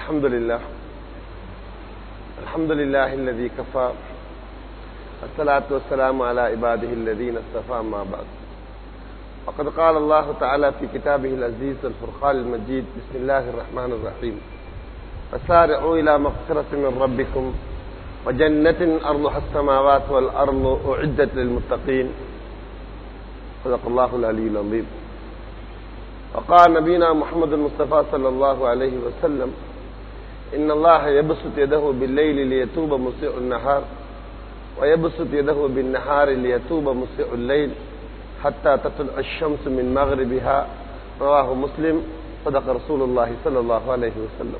الحمد لله الحمد لله الذي كفى الصلاة والسلام على عباده الذين اصطفى ما بعد وقد قال الله تعالى في كتابه العزيز الفرقان المجيد بسم الله الرحمن الرحيم فسارعوا إلى مغفرة من ربكم وجنة أرضها السماوات والأرض أعدت للمتقين صدق الله العلي العظيم وقال نبينا محمد المصطفى صلى الله عليه وسلم إن الله يبسط يده بالليل ليتوب مسيء النهار ويبسط يده بالنهار ليتوب مسيء الليل حتى تطلع الشمس من مغربها رواه مسلم صدق رسول الله صلى الله عليه وسلم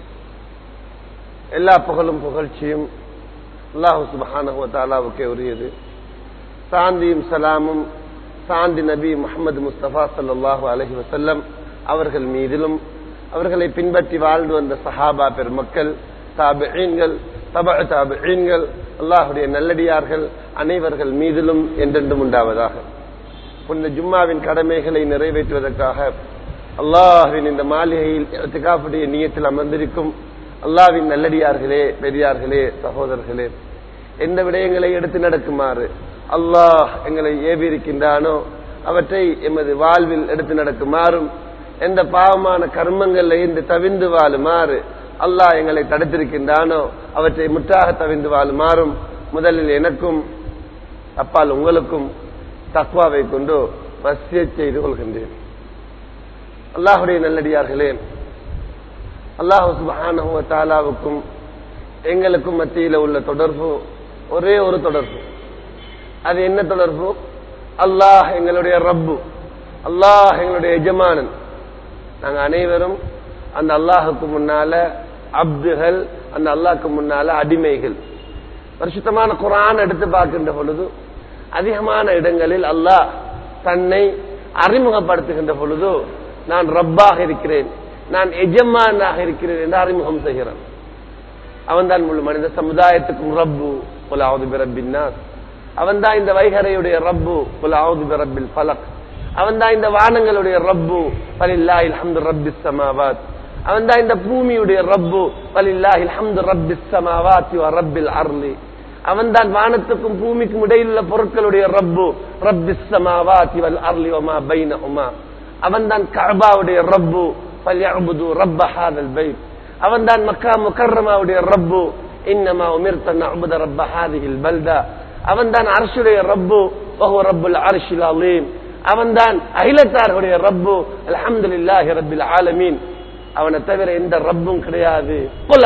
எல்லா புகழும் புகழ்ச்சியும் அல்லாஹு சுபஹானஹு தாலாவுக்கே உரியது சாந்தியும் சலாமும் சாந்தி நபி முகமது முஸ்தபா சல்லாஹூ அலஹி வசல்லம் அவர்கள் மீதிலும் அவர்களை பின்பற்றி வாழ்ந்து வந்த சஹாபா பெருமக்கள் தாபீன்கள் தப தாபீன்கள் அல்லாஹுடைய நல்லடியார்கள் அனைவர்கள் மீதிலும் என்றென்றும் உண்டாவதாக புனித ஜும்மாவின் கடமைகளை நிறைவேற்றுவதற்காக அல்லாஹுவின் இந்த மாளிகையில் திகாப்புடைய நீயத்தில் அமர்ந்திருக்கும் அல்லாவின் நல்லடியார்களே பெரியார்களே சகோதரர்களே எந்த விடயங்களை எடுத்து நடக்குமாறு அல்லாஹ் எங்களை ஏவிருக்கின்றானோ அவற்றை எமது வாழ்வில் எடுத்து நடக்குமாறும் எந்த பாவமான கர்மங்கள்ல இருந்து தவிந்து வாழுமாறு அல்லாஹ் எங்களை தடுத்திருக்கின்றானோ அவற்றை முற்றாக தவிந்து வாழுமாறும் முதலில் எனக்கும் அப்பால் உங்களுக்கும் தக்வாவை கொண்டு வசிய செய்து கொள்கின்றேன் அல்லாஹுடைய நல்லடியார்களே அல்லாஹு சுபானுக்கும் எங்களுக்கும் மத்தியில் உள்ள தொடர்பு ஒரே ஒரு தொடர்பு அது என்ன தொடர்பு அல்லாஹ் எங்களுடைய ரப்பு அல்லாஹ் எங்களுடைய எஜமானன் நாங்க அனைவரும் அந்த அல்லாஹுக்கு முன்னால அப்துகள் அந்த அல்லாஹுக்கு முன்னால அடிமைகள் பரிசுத்தமான குரான் எடுத்து பார்க்கின்ற பொழுது அதிகமான இடங்களில் அல்லாஹ் தன்னை அறிமுகப்படுத்துகின்ற பொழுது நான் ரப்பாக இருக்கிறேன் நான் எஜமானாக இருக்கிறேன் என்று அறிமுகம் செய்கிறான் அவன்தான் முழு மனித சமுதாயத்துக்கும் ரப்பு புலாவது பிரபின்னாஸ் அவன் தான் இந்த வைகரையுடைய ரப்பு புலாவது பிரபில் பலக் அவன் தான் இந்த வானங்களுடைய ரப்பு பலில்லாஹில் ஹம்து ரப்பி சமாவாத் அவன் தான் இந்த பூமியுடைய ரப்பு பலில்லாஹில் ஹம்து ரப்பி சமாவாத் ரப்பில் அர்லி அவன் தான் வானத்துக்கும் பூமிக்கும் இடையில் உள்ள பொருட்களுடைய ரப்பு ரப்பி சமாவாத் வல் அர்லி ஒமா பைனஹுமா அவன் தான் கஅபாவுடைய ரப்பு பல்யஅபுது ரப்ப ஹாதல் பைத் அவன் தான் மக்கா முக்கர்ரமாவுடைய ரப்பு இன்னமா உமிர்த்த நஅபுத ரப்ப ஹாதிஹில் பல்தா அவன் தான் அரசுடைய ரப்பு வஹுவ ரப்புல் அர்ஷில் அலீம் அவன் தான் அகிலத்தார்களுடைய ரப்பு அல்ஹம்துலில்லாஹி ரப்பில் ஆலமீன் அவனை தவிர எந்த ரப்பும் கிடையாது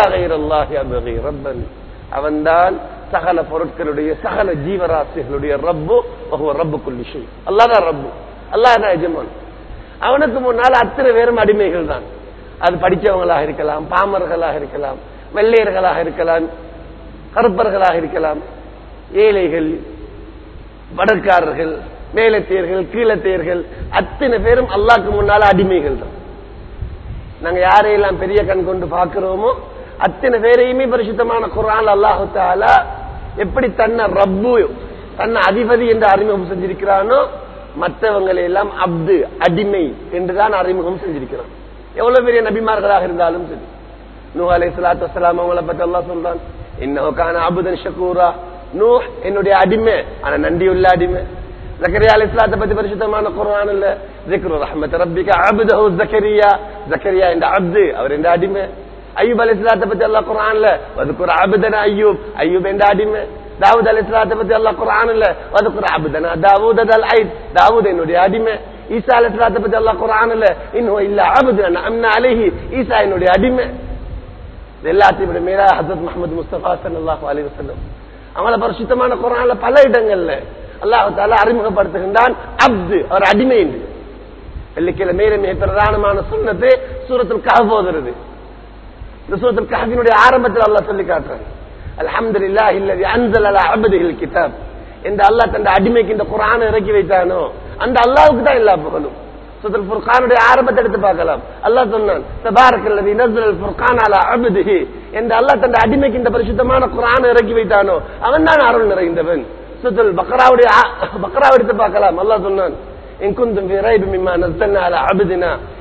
ரப்பன் அவன்தான் சகல பொருட்களுடைய சகல ஜீவராசிகளுடைய ரப்பு வகுவ ரப்பு கொல்லி அல்லாதான் ரப்பு அல்லாதான் எஜமான் அவனுக்கு முன்னால் அத்தனை பேரும் அடிமைகள் தான் அது படித்தவங்களாக இருக்கலாம் பாமர்களாக இருக்கலாம் வெள்ளையர்களாக இருக்கலாம் கருப்பர்களாக இருக்கலாம் ஏழைகள் வடக்காரர்கள் மேலத்தேர்கள் கீழத்தேர்கள் அத்தனை பேரும் அல்லாக்கு முன்னால அடிமைகள் தான் நாங்க யாரையெல்லாம் பெரிய கண் கொண்டு பார்க்கிறோமோ அத்தனை பேரையுமே பரிசுத்தமான குரான் அல்லாஹு தாலா எப்படி தன்னை ரப்பு தன்னை அதிபதி என்று அறிமுகம் செஞ்சிருக்கிறானோ மற்றவங்களை எல்லாம் அப்து அடிமை என்றுதான் அறிமுகம் செஞ்சிருக்கிறான் எவ்வளவு பெரிய நபிமார்களாக இருந்தாலும் சரி நூ அலை சலாத்து வலாம் அவங்கள பத்தி அல்லா சொல்றான் இன்னொக்கான அபுதன் ஷக்கூரா நூ என்னுடைய அடிமை ஆனா நன்றியுள்ள அடிமை ஜக்கரியா அலி இஸ்லாத்தை பத்தி பரிசுத்தமான குரான் இல்ல ஜிக்ரு ரஹமத் ரப்பிக அபுதஹு ஜக்கரியா ஜக்கரியா என்ற அப்து அவர் என்ற அடிமை ஐயூப் அலி இஸ்லாத்தை பத்தி அல்லா குரான்ல வதுக்குற அபுதன ஐயூப் ஐயூப் என்ற அடிமை தாவூத் அலி இஸ்லாத்தை பத்தி அல்லா குரான் இல்ல வதுக்குற அபுதனா தாவூத் அல் ஐத் தாவூத் என்னுடைய அடிமை ஈசா அலி இஸ்லாத்தை பத்தி அல்லா குரான் இல்ல இன்னும் இல்ல அபுதன் அம்னா அலிஹி ஈசா என்னுடைய அடிமை எல்லாத்தையும் விட மேலா ஹசரத் முகமது முஸ்தபா சல்லாஹு அலி வசல்லம் அவங்கள பரிசுத்தமான குரான்ல பல இடங்கள்ல அல்லாஹு தாலா அறிமுகப்படுத்துகின்றான் அப்து அவர் அடிமை என்று வெள்ளிக்கிழமையில மிக பிரதானமான சுண்ணத்து சூரத்தில் கஹ போகிறது இந்த சூரத்தில் கஹபினுடைய ஆரம்பத்தில் அல்லாஹ் சொல்லி காட்டுறாங்க அல்ஹம்து இல்லா இல்லது அன்சல் அலா அபதிகள் கிதாப் இந்த அல்லாஹ் தன் அடிமைக்கு இந்த குரானை இறக்கி வைத்தானோ அந்த அல்லாவுக்கு தான் எல்லா புகழும் சுதல் ஃபுர்கானுடைய ஆரம்பத்தை எடுத்து பார்க்கலாம் அல்லாஹ் சொன்னான் தபாரக்கல்லதி நஸ்ரல் ஃபுர்கான் அலா அபதிஹி இந்த அல்லாஹ் தன் அடிமைக்கு இந்த பரிசுத்தமான குரானை இறக்கி வைத்தானோ அவன் தான் அருள் நிறைந்தவன் சுத்தல் பக்ராவுடைய பக்ரா எடுத்து பார்க்கலாம் அல்லாஹ் சொன்னான் இன் குந்தும் ஃபி ரைபி மிம்மா நஸ்ஸல்னா அலா அப்தினா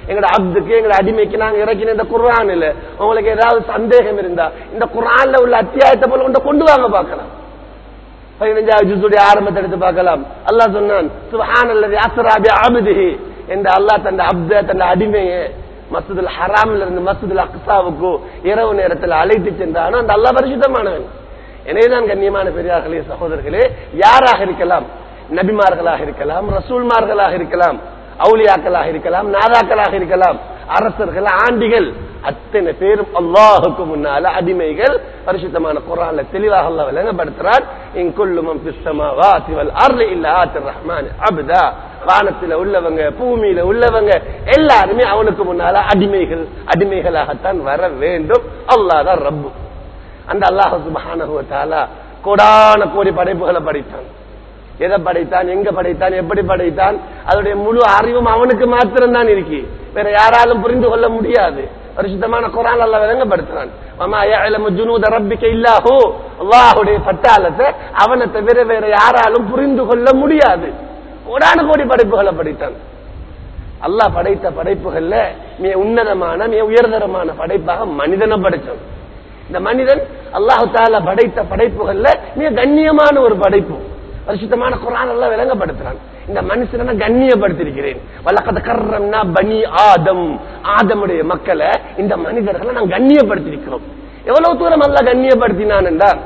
எங்கட அப்துக்கு எங்கட அடிமைக்கு நாங்க இறக்கின இந்த குர்ஆன் இல்ல உங்களுக்கு ஏதாவது சந்தேகம் இருந்தா இந்த குர்ஆன்ல உள்ள அத்தியாயத்தை போல கொண்டு கொண்டு வாங்க பார்க்கலாம் பதினஞ்சாவது ஜுசுடைய ஆரம்பத்தை எடுத்து பார்க்கலாம் அல்லாஹ் சொன்னான் சுபஹான் அல்லது அஸ்ராபி அபுதிஹி என்ற அல்லாஹ் தந்த அப்த தந்த அடிமையை மஸ்ஜிதுல் ஹராமில் இருந்து மஸ்ஜிதுல் அக்சாவுக்கு இரவு நேரத்தில் அழைத்து சென்றானோ அந்த அல்லாஹ் பரிசுத்தமானவன் எனவேதான் கண்ணியமான பெரியார்களே சகோதரர்களே யாராக இருக்கலாம் நபிமார்களாக இருக்கலாம் ரசூல்மார்களாக இருக்கலாம் அவுலியாக்களாக இருக்கலாம் நாதாக்களாக இருக்கலாம் அரசர்கள் ஆண்டிகள் அத்தனை பேரும் அல்லாஹுக்கு முன்னால அடிமைகள் பரிசுத்தமான குரான்ல தெளிவாக அல்லாஹ் விளங்கப்படுத்துறார் இங்குள்ளுமம் பிஸ்தமாவாதி வல் அர்லி இல்ல ஆத்திர் ரஹ்மான் அப்தா வானத்துல உள்ளவங்க பூமியில உள்ளவங்க எல்லாருமே அவனுக்கு முன்னால அடிமைகள் அடிமைகளாகத்தான் வர வேண்டும் அல்லாஹ் தான் ரப்பு அந்த அல்லாஹ் சுபஹானஹு வ தஆலா கோடான கோடி படைப்புகளை படைத்தான் எதை படைத்தான் எங்க படைத்தான் எப்படி படைத்தான் அதனுடைய முழு அறிவும் அவனுக்கு மாத்திரம்தான் இருக்கு வேற யாராலும் புரிந்து கொள்ள முடியாது பரிசுத்தமான குரான் அல்ல விளங்கப்படுத்துறான் மாமா யஅலமு ஜுனூத ரப்பிக இல்லாஹு அல்லாஹ்வுடைய பட்டாளத்தை அவனை தவிர வேற யாராலும் புரிந்து கொள்ள முடியாது கோடான கோடி படைப்புகளை படைத்தான் அல்லாஹ் படைத்த படைப்புகள்ல மிக உன்னதமான மிக உயர்தரமான படைப்பாக மனிதனை படைச்சான் இந்த மனிதன் அல்லாஹு தாலா படைத்த படைப்புகள்ல மிக கண்ணியமான ஒரு படைப்பு பரிசுத்தமான குரான் எல்லாம் விளங்கப்படுத்துறான் இந்த மனுஷனை கண்ணியப்படுத்திருக்கிறேன் வழக்கத்தை கர்றம்னா பனி ஆதம் ஆதமுடைய மக்களை இந்த மனிதர்களை நான் கண்ணியப்படுத்திருக்கிறோம் எவ்வளவு தூரம் அல்ல கண்ணியப்படுத்தினான் என்றால்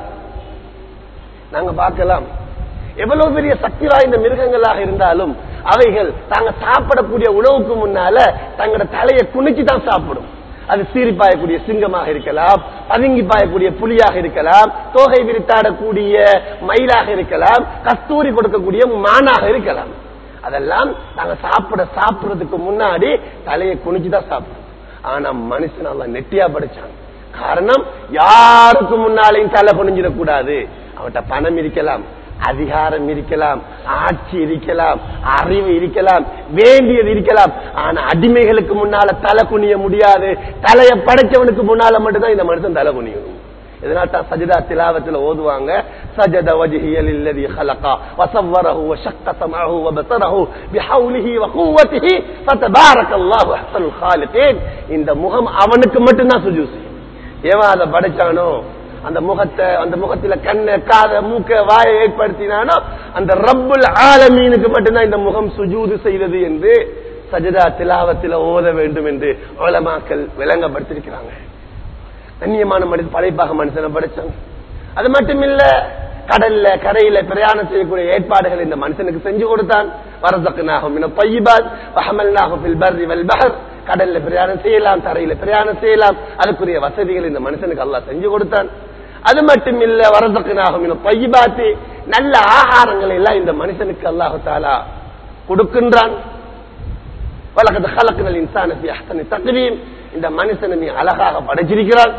நாங்க பார்க்கலாம் எவ்வளவு பெரிய சக்தி வாய்ந்த மிருகங்களாக இருந்தாலும் அவைகள் தாங்க சாப்பிடக்கூடிய உணவுக்கு முன்னால தங்களோட தலையை குனிச்சு தான் சாப்பிடும் அது சீறி பாயக்கூடிய சிங்கமாக இருக்கலாம் பதுங்கி பாயக்கூடிய புலியாக இருக்கலாம் தோகை விரித்தாடக்கூடிய மயிலாக இருக்கலாம் கஸ்தூரி கொடுக்கக்கூடிய மானாக இருக்கலாம் அதெல்லாம் நாங்க சாப்பிட சாப்பிடுறதுக்கு முன்னாடி தலையை குனிச்சு தான் சாப்பிடும் ஆனா மனுஷன் எல்லாம் நெட்டியா படிச்சான் காரணம் யாருக்கு முன்னாலையும் தலை குனிஞ்சிடக்கூடாது அவன்கிட்ட பணம் இருக்கலாம் அதிகாரம் இருக்கலாம் ஆட்சி இருக்கலாம் அறிவு இருக்கலாம் வேண்டியது இருக்கலாம் ஆனா அடிமைகளுக்கு முன்னால தலை குனிய முடியாது தலையை படைச்சவனுக்கு முன்னால மட்டும்தான் இந்த மனுஷன் தலை குனியணும் இதனால தான் சஜிதா திலாவத்துல ஓதுவாங்க சஜத வஜ்ஹியல் இல்லதி خلقا وصوره وشق سمعه وبصره بحوله وقوته فتبارك الله احسن الخالقين இந்த முகம் அவனுக்கு மட்டும்தான் சுஜூது செய்யும் எவன் அதை படைச்சானோ அந்த முகத்தை அந்த முகத்துல கண்ண காத மூக்க வாயை ஏற்படுத்தினானோ அந்த ரப்புல் ஆலமீனுக்கு மட்டும்தான் இந்த முகம் சுஜூது செய்வது என்று சஜதா திலாவத்தில் ஓத வேண்டும் என்று ஓலமாக்கள் விளங்கப்படுத்திருக்கிறாங்க கண்ணியமான மனித படைப்பாக மனுஷனை படைச்சாங்க அது மட்டும் இல்ல கடல்ல கரையில பிரயாணம் செய்யக்கூடிய ஏற்பாடுகள் இந்த மனுஷனுக்கு செஞ்சு கொடுத்தான் வரதக்குனாகும் பையிபாத் அஹமல்னாகும் பர்ரி வல் பஹர் கடல்ல பிரயாணம் செய்யலாம் தரையில பிரயாணம் செய்யலாம் அதுக்குரிய வசதிகள் இந்த மனுஷனுக்கு அல்லாஹ் செஞ்சு கொடுத்தான் அது மட்டும் இல்ல வரதக்குனாகும் பையிபாத்து நல்ல ஆகாரங்களை எல்லாம் இந்த மனுஷனுக்கு அல்லாஹு தாலா கொடுக்கின்றான் வழக்கத்து கலக்குதல் இன்சானத்தை அத்தனை தகுதியும் இந்த மனுஷனை நீ அழகாக படைச்சிருக்கிறான்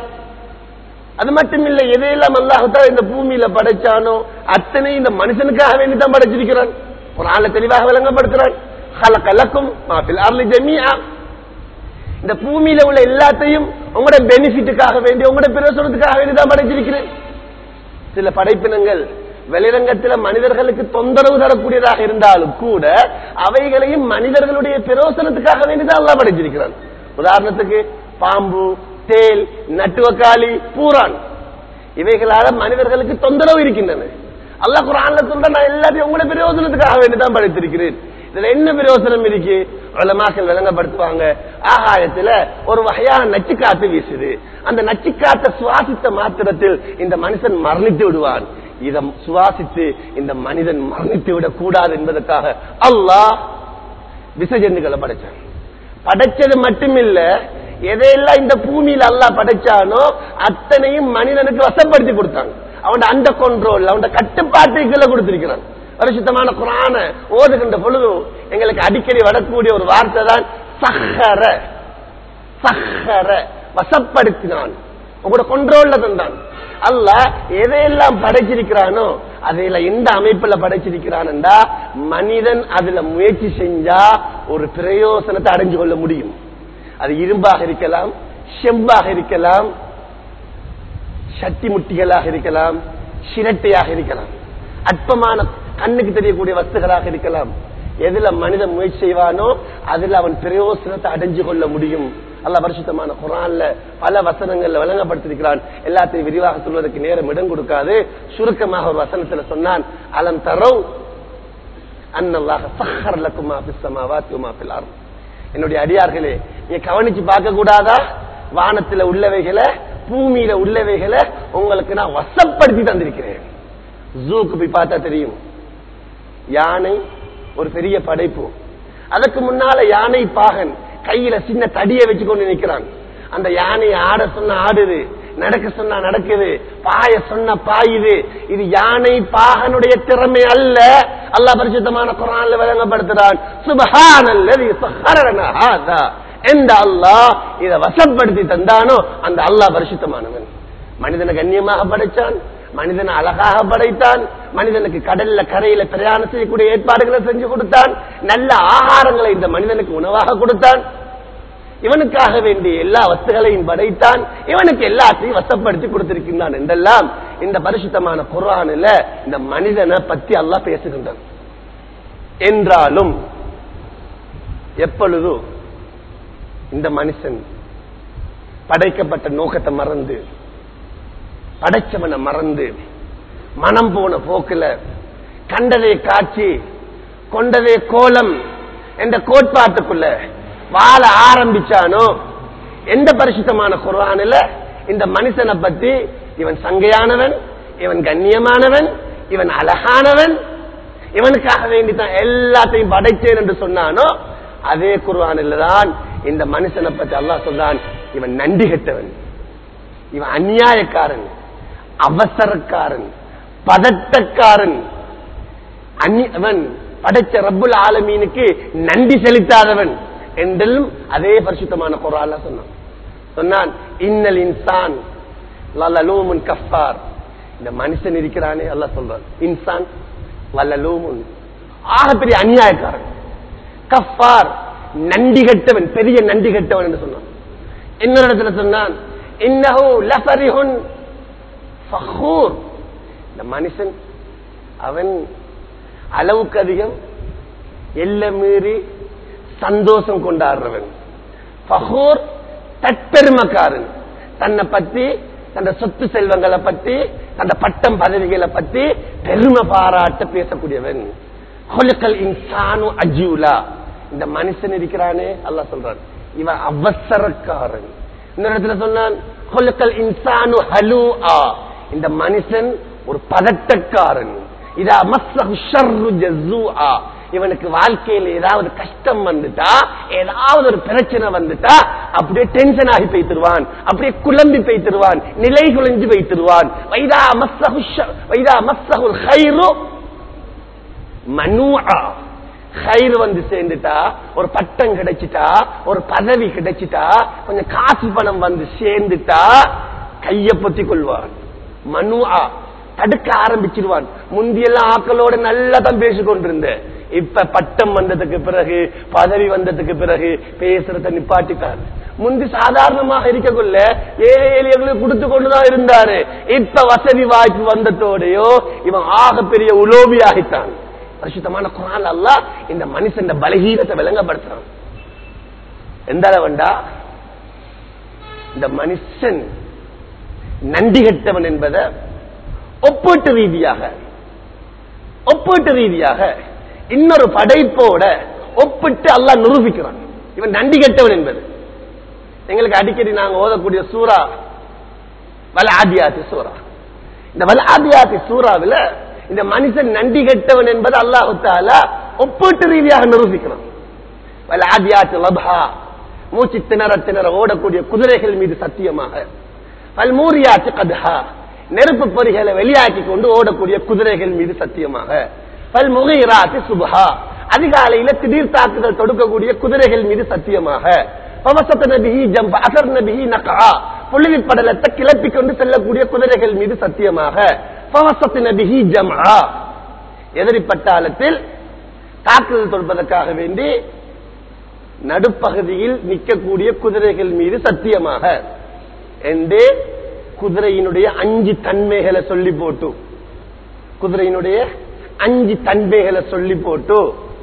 அது மட்டும் இல்ல எதையெல்லாம் அல்லாஹால இந்த பூமியில படைச்சானோ அத்தனை இந்த மனுஷனுக்காக வேண்டி தான் படைச்சிருக்கிறான் ஒரு ஆளை தெளிவாக விளங்கப்படுத்துறான் கலக்கலக்கும் மாப்பில் அருள் ஜமியா இந்த பூமியில உள்ள எல்லாத்தையும் உங்களோட பெனிஃபிட்டுக்காக வேண்டி உங்களோட பிரயோசனத்துக்காக வேண்டி தான் படைச்சிருக்கிறேன் சில படைப்பினங்கள் வெளிரங்கத்தில் மனிதர்களுக்கு தொந்தரவு தரக்கூடியதாக இருந்தாலும் கூட அவைகளையும் மனிதர்களுடைய பிரயோசனத்துக்காக வேண்டிதான் எல்லாம் படைச்சிருக்கிறான் உதாரணத்துக்கு பாம்பு தேல் நட்டுவக்காளி பூரான் இவைகளால மனிதர்களுக்கு தொந்தரவு இருக்கின்றன அல்ல குரான்ல சொல்ற நான் எல்லாத்தையும் உங்களுடைய பிரயோஜனத்துக்காக வேண்டிதான் படைத்திருக்கிறேன் இதுல என்ன பிரயோசனம் இருக்கு உலமாக்கள் விளங்கப்படுத்துவாங்க ஆகாயத்துல ஒரு வகையான நச்சுக்காத்து வீசுது அந்த நச்சுக்காத்தை சுவாசித்த மாத்திரத்தில் இந்த மனுஷன் மரணித்து விடுவான் இதை சுவாசித்து இந்த மனிதன் மரணித்து விடக் கூடாது என்பதற்காக அல்லாஹ் விசஜந்துகளை படைச்சான் படைச்சது மட்டுமில்ல எதையெல்லாம் இந்த பூமியில அல்லா படைச்சானோ அத்தனையும் மனிதனுக்கு வசப்படுத்தி கொடுத்தாங்க அவன் அந்த கண்ட்ரோல் அவன் கட்டுப்பாட்டுக்குள்ள கொடுத்திருக்கிறான் பரிசுத்தமான குரான ஓதுகின்ற பொழுது எங்களுக்கு அடிக்கடி வரக்கூடிய ஒரு வார்த்தை தான் சஹர சஹர வசப்படுத்தினான் உங்களோட கொண்ட்ரோல்ல தந்தான் அல்ல எதையெல்லாம் படைச்சிருக்கிறானோ அதில எந்த அமைப்புல படைச்சிருக்கிறான்டா மனிதன் அதுல முயற்சி செஞ்சா ஒரு பிரயோசனத்தை அடைஞ்சு கொள்ள முடியும் அது இரும்பாக இருக்கலாம் செம்பாக இருக்கலாம் சட்டி முட்டிகளாக இருக்கலாம் சிரட்டையாக இருக்கலாம் அற்பமான கண்ணுக்கு தெரியக்கூடிய வஸ்துகளாக இருக்கலாம் எதுல மனிதன் முயற்சி செய்வானோ அதுல அவன் பிரயோசனத்தை அடைஞ்சு கொள்ள முடியும் அல்ல பரிசுத்தமான குரான்ல பல வசனங்கள்ல விளங்கப்படுத்திருக்கிறான் எல்லாத்தையும் விரிவாக சொல்வதற்கு நேரம் இடம் கொடுக்காது சுருக்கமாக ஒரு வசனத்துல சொன்னான் அலம் தரவு அன்னல்லாக சஹர் லக்குமா பிஸ்ஸமாவாத்தி வமா ஃபில் அர்த் என்னுடைய அடியார்களே நீ கவனிச்சு பார்க்க கூடாதா வானத்துல உள்ளவைகளை பூமியில உள்ளவைகளை உங்களுக்கு நான் வசப்படுத்தி தந்திருக்கிறேன் ஜூக்கு போய் பார்த்தா தெரியும் யானை ஒரு பெரிய படைப்பு அதுக்கு முன்னால யானை பாகன் கையில சின்ன தடியை வச்சு கொண்டு நிக்கிறான் அந்த யானையை ஆட சொன்ன ஆடுது நடக்க சொன்னா நடக்குது பாய சொன்ன பாயுது இது யானை பாகனுடைய திறமை அல்ல அல்லாஹ் பரிசுத்தமான குரான்ல விளங்கப்படுத்துறான் சுபஹானல்லதி சஹரனா ஹாதா எந்த அல்லாஹ் இத வசப்படுத்தி தந்தானோ அந்த அல்லாஹ் பரிசுத்தமானவன் மனிதனை கண்ணியமாக படைச்சான் மனிதனை அழகாக படைத்தான் மனிதனுக்கு கடல்ல கரையில பிரயாணம் செய்யக்கூடிய ஏற்பாடுகளை செஞ்சு கொடுத்தான் நல்ல ஆகாரங்களை இந்த மனிதனுக்கு உணவாக கொடுத்தான் இவனுக்காக வேண்டிய எல்லா வஸ்துகளையும் படைத்தான் இவனுக்கு எல்லாத்தையும் வசப்படுத்தி கொடுத்திருக்கின்றான் என்றெல்லாம் இந்த பரிசுத்தமான குரானில் இந்த மனிதனை பத்தி அல்லாஹ் பேசுகின்றான் என்றாலும் எப்பொழுதும் இந்த மனுஷன் படைக்கப்பட்ட நோக்கத்தை மறந்து படைச்சவனை மறந்து மனம் போன போக்குல கண்டதே காட்சி கொண்டதே கோலம் என்ற கோட்பாட்டுக்குள்ள வாழ ஆரம்பிச்சானோ எந்த பரிசுத்தமான குர்ஆனில் இந்த மனுஷனை பத்தி இவன் சங்கையானவன் இவன் கண்ணியமானவன் இவன் அழகானவன் இவனுக்காக வேண்டித்தான் எல்லாத்தையும் படைச்சேன் என்று சொன்னானோ அதே குர்ஆனில் தான் இந்த மனுஷனை பத்தி அல்லாஹ் சொல்றான் இவன் நன்றி கெட்டவன் இவன் அநியாயக்காரன் அவசரக்காரன் பதட்டக்காரன் அந்நி- அவன் படைச்ச ரப்புல் ஆலமீனுக்கு நன்றி செலுத்தாதவன் என்றும் அதே பரிசுத்தமான குரான்ல சொன்னான் சொன்னான் இன்னல் இன்சான் லலலூமுன் கஃபார் இந்த மனுஷன் இருக்கிறானே அல்லாஹ் சொல்றான் இன்சான் லலலூமுன் ஆகப்பெரிய அநியாயக்காரன் கஃபார் நன்றி கெட்டவன் பெரிய நன்றி கெட்டவன் என்று சொன்னான் இன்னொரு இடத்துல சொன்னான் இன்னஹு லஃபரிஹுன் ஃபஹூர் இந்த மனுஷன் அவன் அளவுக்கு அதிகம் எல்லை மீறி சந்தோஷம் கொண்டாடுறவன் ஃபஹூர் தற்பெருமக்காரன் தன்னை பத்தி தன் சொத்து செல்வங்களை பத்தி தன் பட்டம் பதவிகளை பத்தி பெருமை பாராட்ட பேசக்கூடியவன் ஹொலுக்கல் இன்சானு அஜூலா இந்த மனுஷன் இருக்கிறானே அல்லாஹ் சொல்றான் இவன் அவசரக்காரன் இந்த இடத்துல சொன்னான் ஹொலுக்கல் இன்சானு ஹலூ இந்த மனுஷன் ஒரு பதட்டக்காரன் இதா மஸ்ஸஹு ஷர்ரு ஜஸூஆ இவனுக்கு வாழ்க்கையில ஏதாவது கஷ்டம் வந்துட்டா ஏதாவது ஒரு பிரச்சனை வந்துட்டா அப்படியே டென்ஷன் ஆகி போய்த்திருவான் அப்படியே குழம்பி போய்த்திருவான் நிலை குலைஞ்சு போய்த்திருவான் வைதா மஸ்ஸஹு ஷ- வைதா மஸ்ஸஹுல் கைரு மனூஆ கயிறு வந்து சேர்ந்துட்டா ஒரு பட்டம் கிடைச்சிட்டா ஒரு பதவி கிடைச்சிட்டா கொஞ்சம் காசு பணம் வந்து சேர்ந்துட்டா கைய பொத்திக் கொள்வான் மனுஆ தடுக்க ஆரம்பிச்சிருவான் முந்தியெல்லாம் ஆக்களோட நல்லா தான் பேசிக் கொண்டிருந்தேன் இப்ப பட்டம் வந்ததுக்கு பிறகு பதவி வந்ததுக்கு பிறகு பேசுறத நிப்பாட்டிட்டார் முந்தி சாதாரணமாக இருக்கக்குள்ள ஏழை எளியவர்களுக்கு கொடுத்து கொண்டுதான் இருந்தாரு இப்ப வசதி வாய்ப்பு வந்ததோடையோ இவன் ஆக பெரிய உலோபி ஆகிட்டான் பரிசுத்தமான குரான் அல்லாஹ் இந்த மனுஷன் பலகீனத்தை விளங்கப்படுத்துறான் எந்த அளவுண்டா இந்த மனுஷன் நன்றி கெட்டவன் என்பதை ஒப்பீட்டு ரீதியாக ஒப்பீட்டு ரீதியாக இன்னொரு படைப்போட ஒப்பிட்டு அல்லாஹ் நிரூபிக்கிறான் இவன் நன்றி கெட்டவன் என்பது எங்களுக்கு அடிக்கடி நாங்க ஓதக்கூடிய சூரா வல ஆதியாத்தி சூரா இந்த வல ஆதியாத்தி சூறாவில் இந்த மனுஷன் நன்றி கெட்டவன் என்பது அல்லாஹு தாலா ஒப்பீட்டு ரீதியாக நிரூபிக்கிறான் வல ஆதியாத்தி லபா மூச்சு திணற திணற ஓடக்கூடிய குதிரைகள் மீது சத்தியமாக பல்மூரியாச்சு கதஹா நெருப்பு பொறிகளை வெளியாக்கி கொண்டு ஓடக்கூடிய குதிரைகள் மீது சத்தியமாக பல்முகைராத்து சுபஹா அதிகாலையில திடீர் தாக்குதல் தொடுக்கக்கூடிய குதிரைகள் மீது சத்தியமாக பவசத்த நபிஹி ஜம்ப அசர் நபிஹி நகா புழுதி படலத்தை கிளப்பி கொண்டு செல்லக்கூடிய குதிரைகள் மீது சத்தியமாக பவசத்து நபிஹி ஜம்ஆ எதிரி பட்டாளத்தில் தாக்குதல் தொடுப்பதற்காக வேண்டி நடுப்பகுதியில் நிற்கக்கூடிய குதிரைகள் மீது சத்தியமாக என்று குதிரையினுடைய அஞ்சு தன்மைகளை சொல்லி போட்டு குதிரையினுடைய அஞ்சு தன்மைகளை சொல்லி போட்டு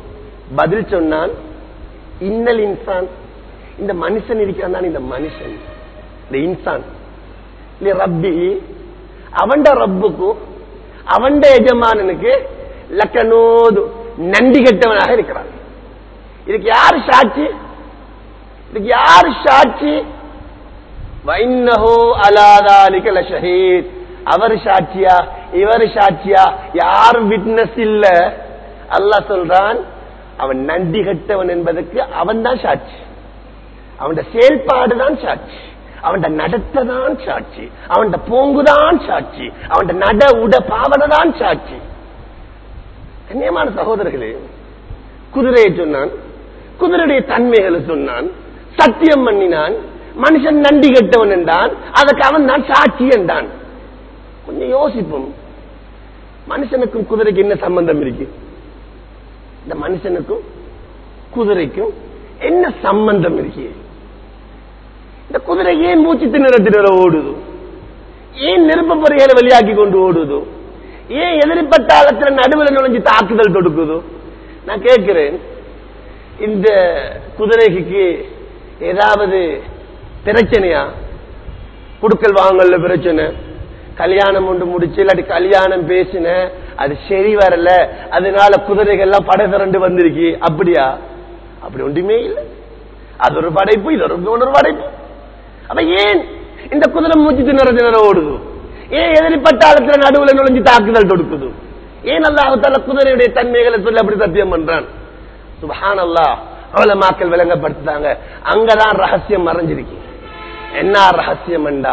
பதில் சொன்னான் இன்னல் இன்சான் இந்த மனுஷன் இருக்கிறான் தான் இந்த மனுஷன் இந்த இன்சான் இல்ல ரப்பி அவண்ட ரப்புக்கும் அவண்ட எஜமானனுக்கு லக்கனோது நன்றி கெட்டவனாக இருக்கிறான் இதுக்கு யாரு சாட்சி இதுக்கு யாரு சாட்சி வைன்னஹோ அலாதாலிக லஷஹீத் அவர் சாட்சியா இவர் சாட்சியா யாரும் விட்னஸ் இல்ல அல்லாஹ் சொல்றான் அவன் நன்றி கெட்டவன் என்பதற்கு அவன் தான் சாட்சி அவன் செயல்பாடு தான் சாட்சி அவன் நடத்த தான் சாட்சி அவன் போங்குதான் சாட்சி அவன் நட உட பாவனை தான் சாட்சி கண்ணியமான சகோதரர்களே குதிரையை சொன்னான் குதிரையுடைய தன்மைகளை சொன்னான் சத்தியம் பண்ணினான் மனுஷன் நன்றி கெட்டவன் என்றான் அதற்கு அவன் தான் சாட்சி என்றான் கொஞ்சம் யோசிப்போம் மனுஷனுக்கும் குதிரைக்கு என்ன சம்பந்தம் இருக்கு இந்த மனுஷனுக்கும் குதிரைக்கும் என்ன சம்பந்தம் இருக்கு இந்த குதிரை ஏன் மூச்சு திணற ஓடுது ஏன் நெருப்பு பொறிகளை வெளியாக்கி கொண்டு ஓடுது ஏன் எதிர்பட்டாளத்தில் நடுவில் நுழைஞ்சு தாக்குதல் தொடுக்குது நான் கேட்கிறேன் இந்த குதிரைக்கு ஏதாவது பிரச்சனையா குடுக்கல் வாங்கல பிரச்சனை கல்யாணம் ஒன்று முடிச்சு இல்லாட்டி கல்யாணம் பேசின அது சரி வரல அதனால குதிரைகள் எல்லாம் படை திரண்டு வந்திருக்கு அப்படியா அப்படி ஒன்றுமே இல்லை அது ஒரு படைப்பு இது ஒரு இன்னொரு படைப்பு அப்ப ஏன் இந்த குதிரை மூச்சு திணற திணற ஓடுது ஏன் எதிர்பட்டாளத்துல நடுவுல நுழைஞ்சு தாக்குதல் தொடுக்குது ஏன் அல்லாஹால குதிரையுடைய தன்மைகளை சொல்லி அப்படி சத்தியம் பண்றான் சுபஹான் அல்லா அவலமாக்கள் விளங்கப்படுத்தாங்க அங்கதான் ரகசியம் மறைஞ்சிருக்கு என்ன ரகசியம் என்றா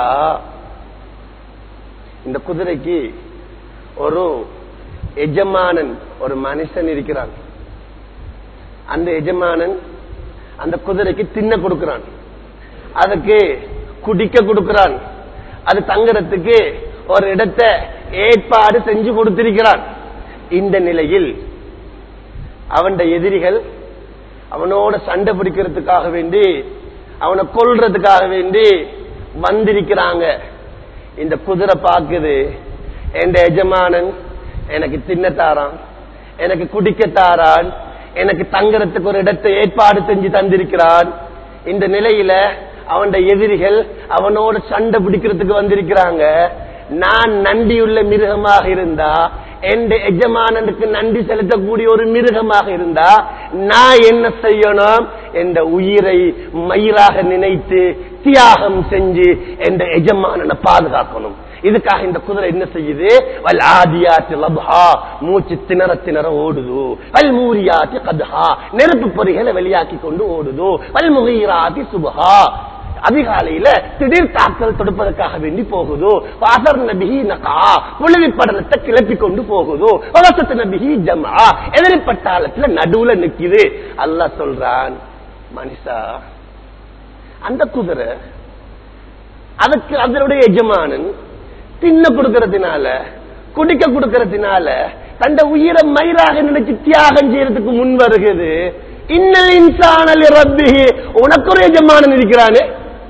இந்த குதிரைக்கு ஒரு எஜமானன் ஒரு மனுஷன் இருக்கிறான் அந்த எஜமானன் அந்த குதிரைக்கு தின்ன கொடுக்கிறான் அதுக்கு குடிக்க கொடுக்கிறான் அது தங்குறதுக்கு ஒரு இடத்தை ஏற்பாடு செஞ்சு கொடுத்திருக்கிறான் இந்த நிலையில் அவன் எதிரிகள் அவனோட சண்டை பிடிக்கிறதுக்காக வேண்டி அவனை கொல்றதுக்காக வேண்டி வந்திருக்கிறாங்க இந்த குதிரை பாக்குது என் எஜமானன் எனக்கு தின்னத்தாரான் எனக்கு குடிக்கத்தாரான் எனக்கு தங்குறதுக்கு ஒரு இடத்தை ஏற்பாடு செஞ்சு தந்திருக்கிறான் இந்த நிலையில அவன் எதிரிகள் அவனோட சண்டை பிடிக்கிறதுக்கு வந்திருக்கிறாங்க நான் நன்றியுள்ள மிருகமாக இருந்தா என் எஜமானனுக்கு நன்றி செலுத்தக்கூடிய ஒரு மிருகமாக இருந்தா நான் என்ன செய்யணும் என்ற உயிரை மயிராக நினைத்து தியாகம் செஞ்சு என்ற எஜமானனை பாதுகாக்கணும் இதுக்காக இந்த குதிரை என்ன செய்யுது வல் ஆதியாத்தி லப்ஹா மூச்சு திணற திணற ஓடுது வல் மூரியாத்தி கத்ஹா நெருப்பு பொறிகளை வெளியாக்கி கொண்டு ஓடுது வல் முகீராத்தி சுபஹா அதிகாலையில திடீர் தாக்கல் தொடுப்பதற்காக வேண்டி போகுது வாசர் நபிஹி நகா புழுவி படலத்தை கிளப்பி கொண்டு போகுது வசத்து நபிஹி ஜமா எதிரி பட்டாளத்துல நடுவுல நிக்குது அல்லாஹ் சொல்றான் மனுஷா அந்த குதிரை அதுக்கு அதனுடைய எஜமானன் தின்ன கொடுக்கறதுனால குடிக்க கொடுக்கறதுனால தந்த உயிரை மயிராக நினைச்சு தியாகம் செய்யறதுக்கு முன் வருகிறது இன்னல் இன்சானல் ரப்பி உனக்கு ஒரு எஜமானன் இருக்கிறானே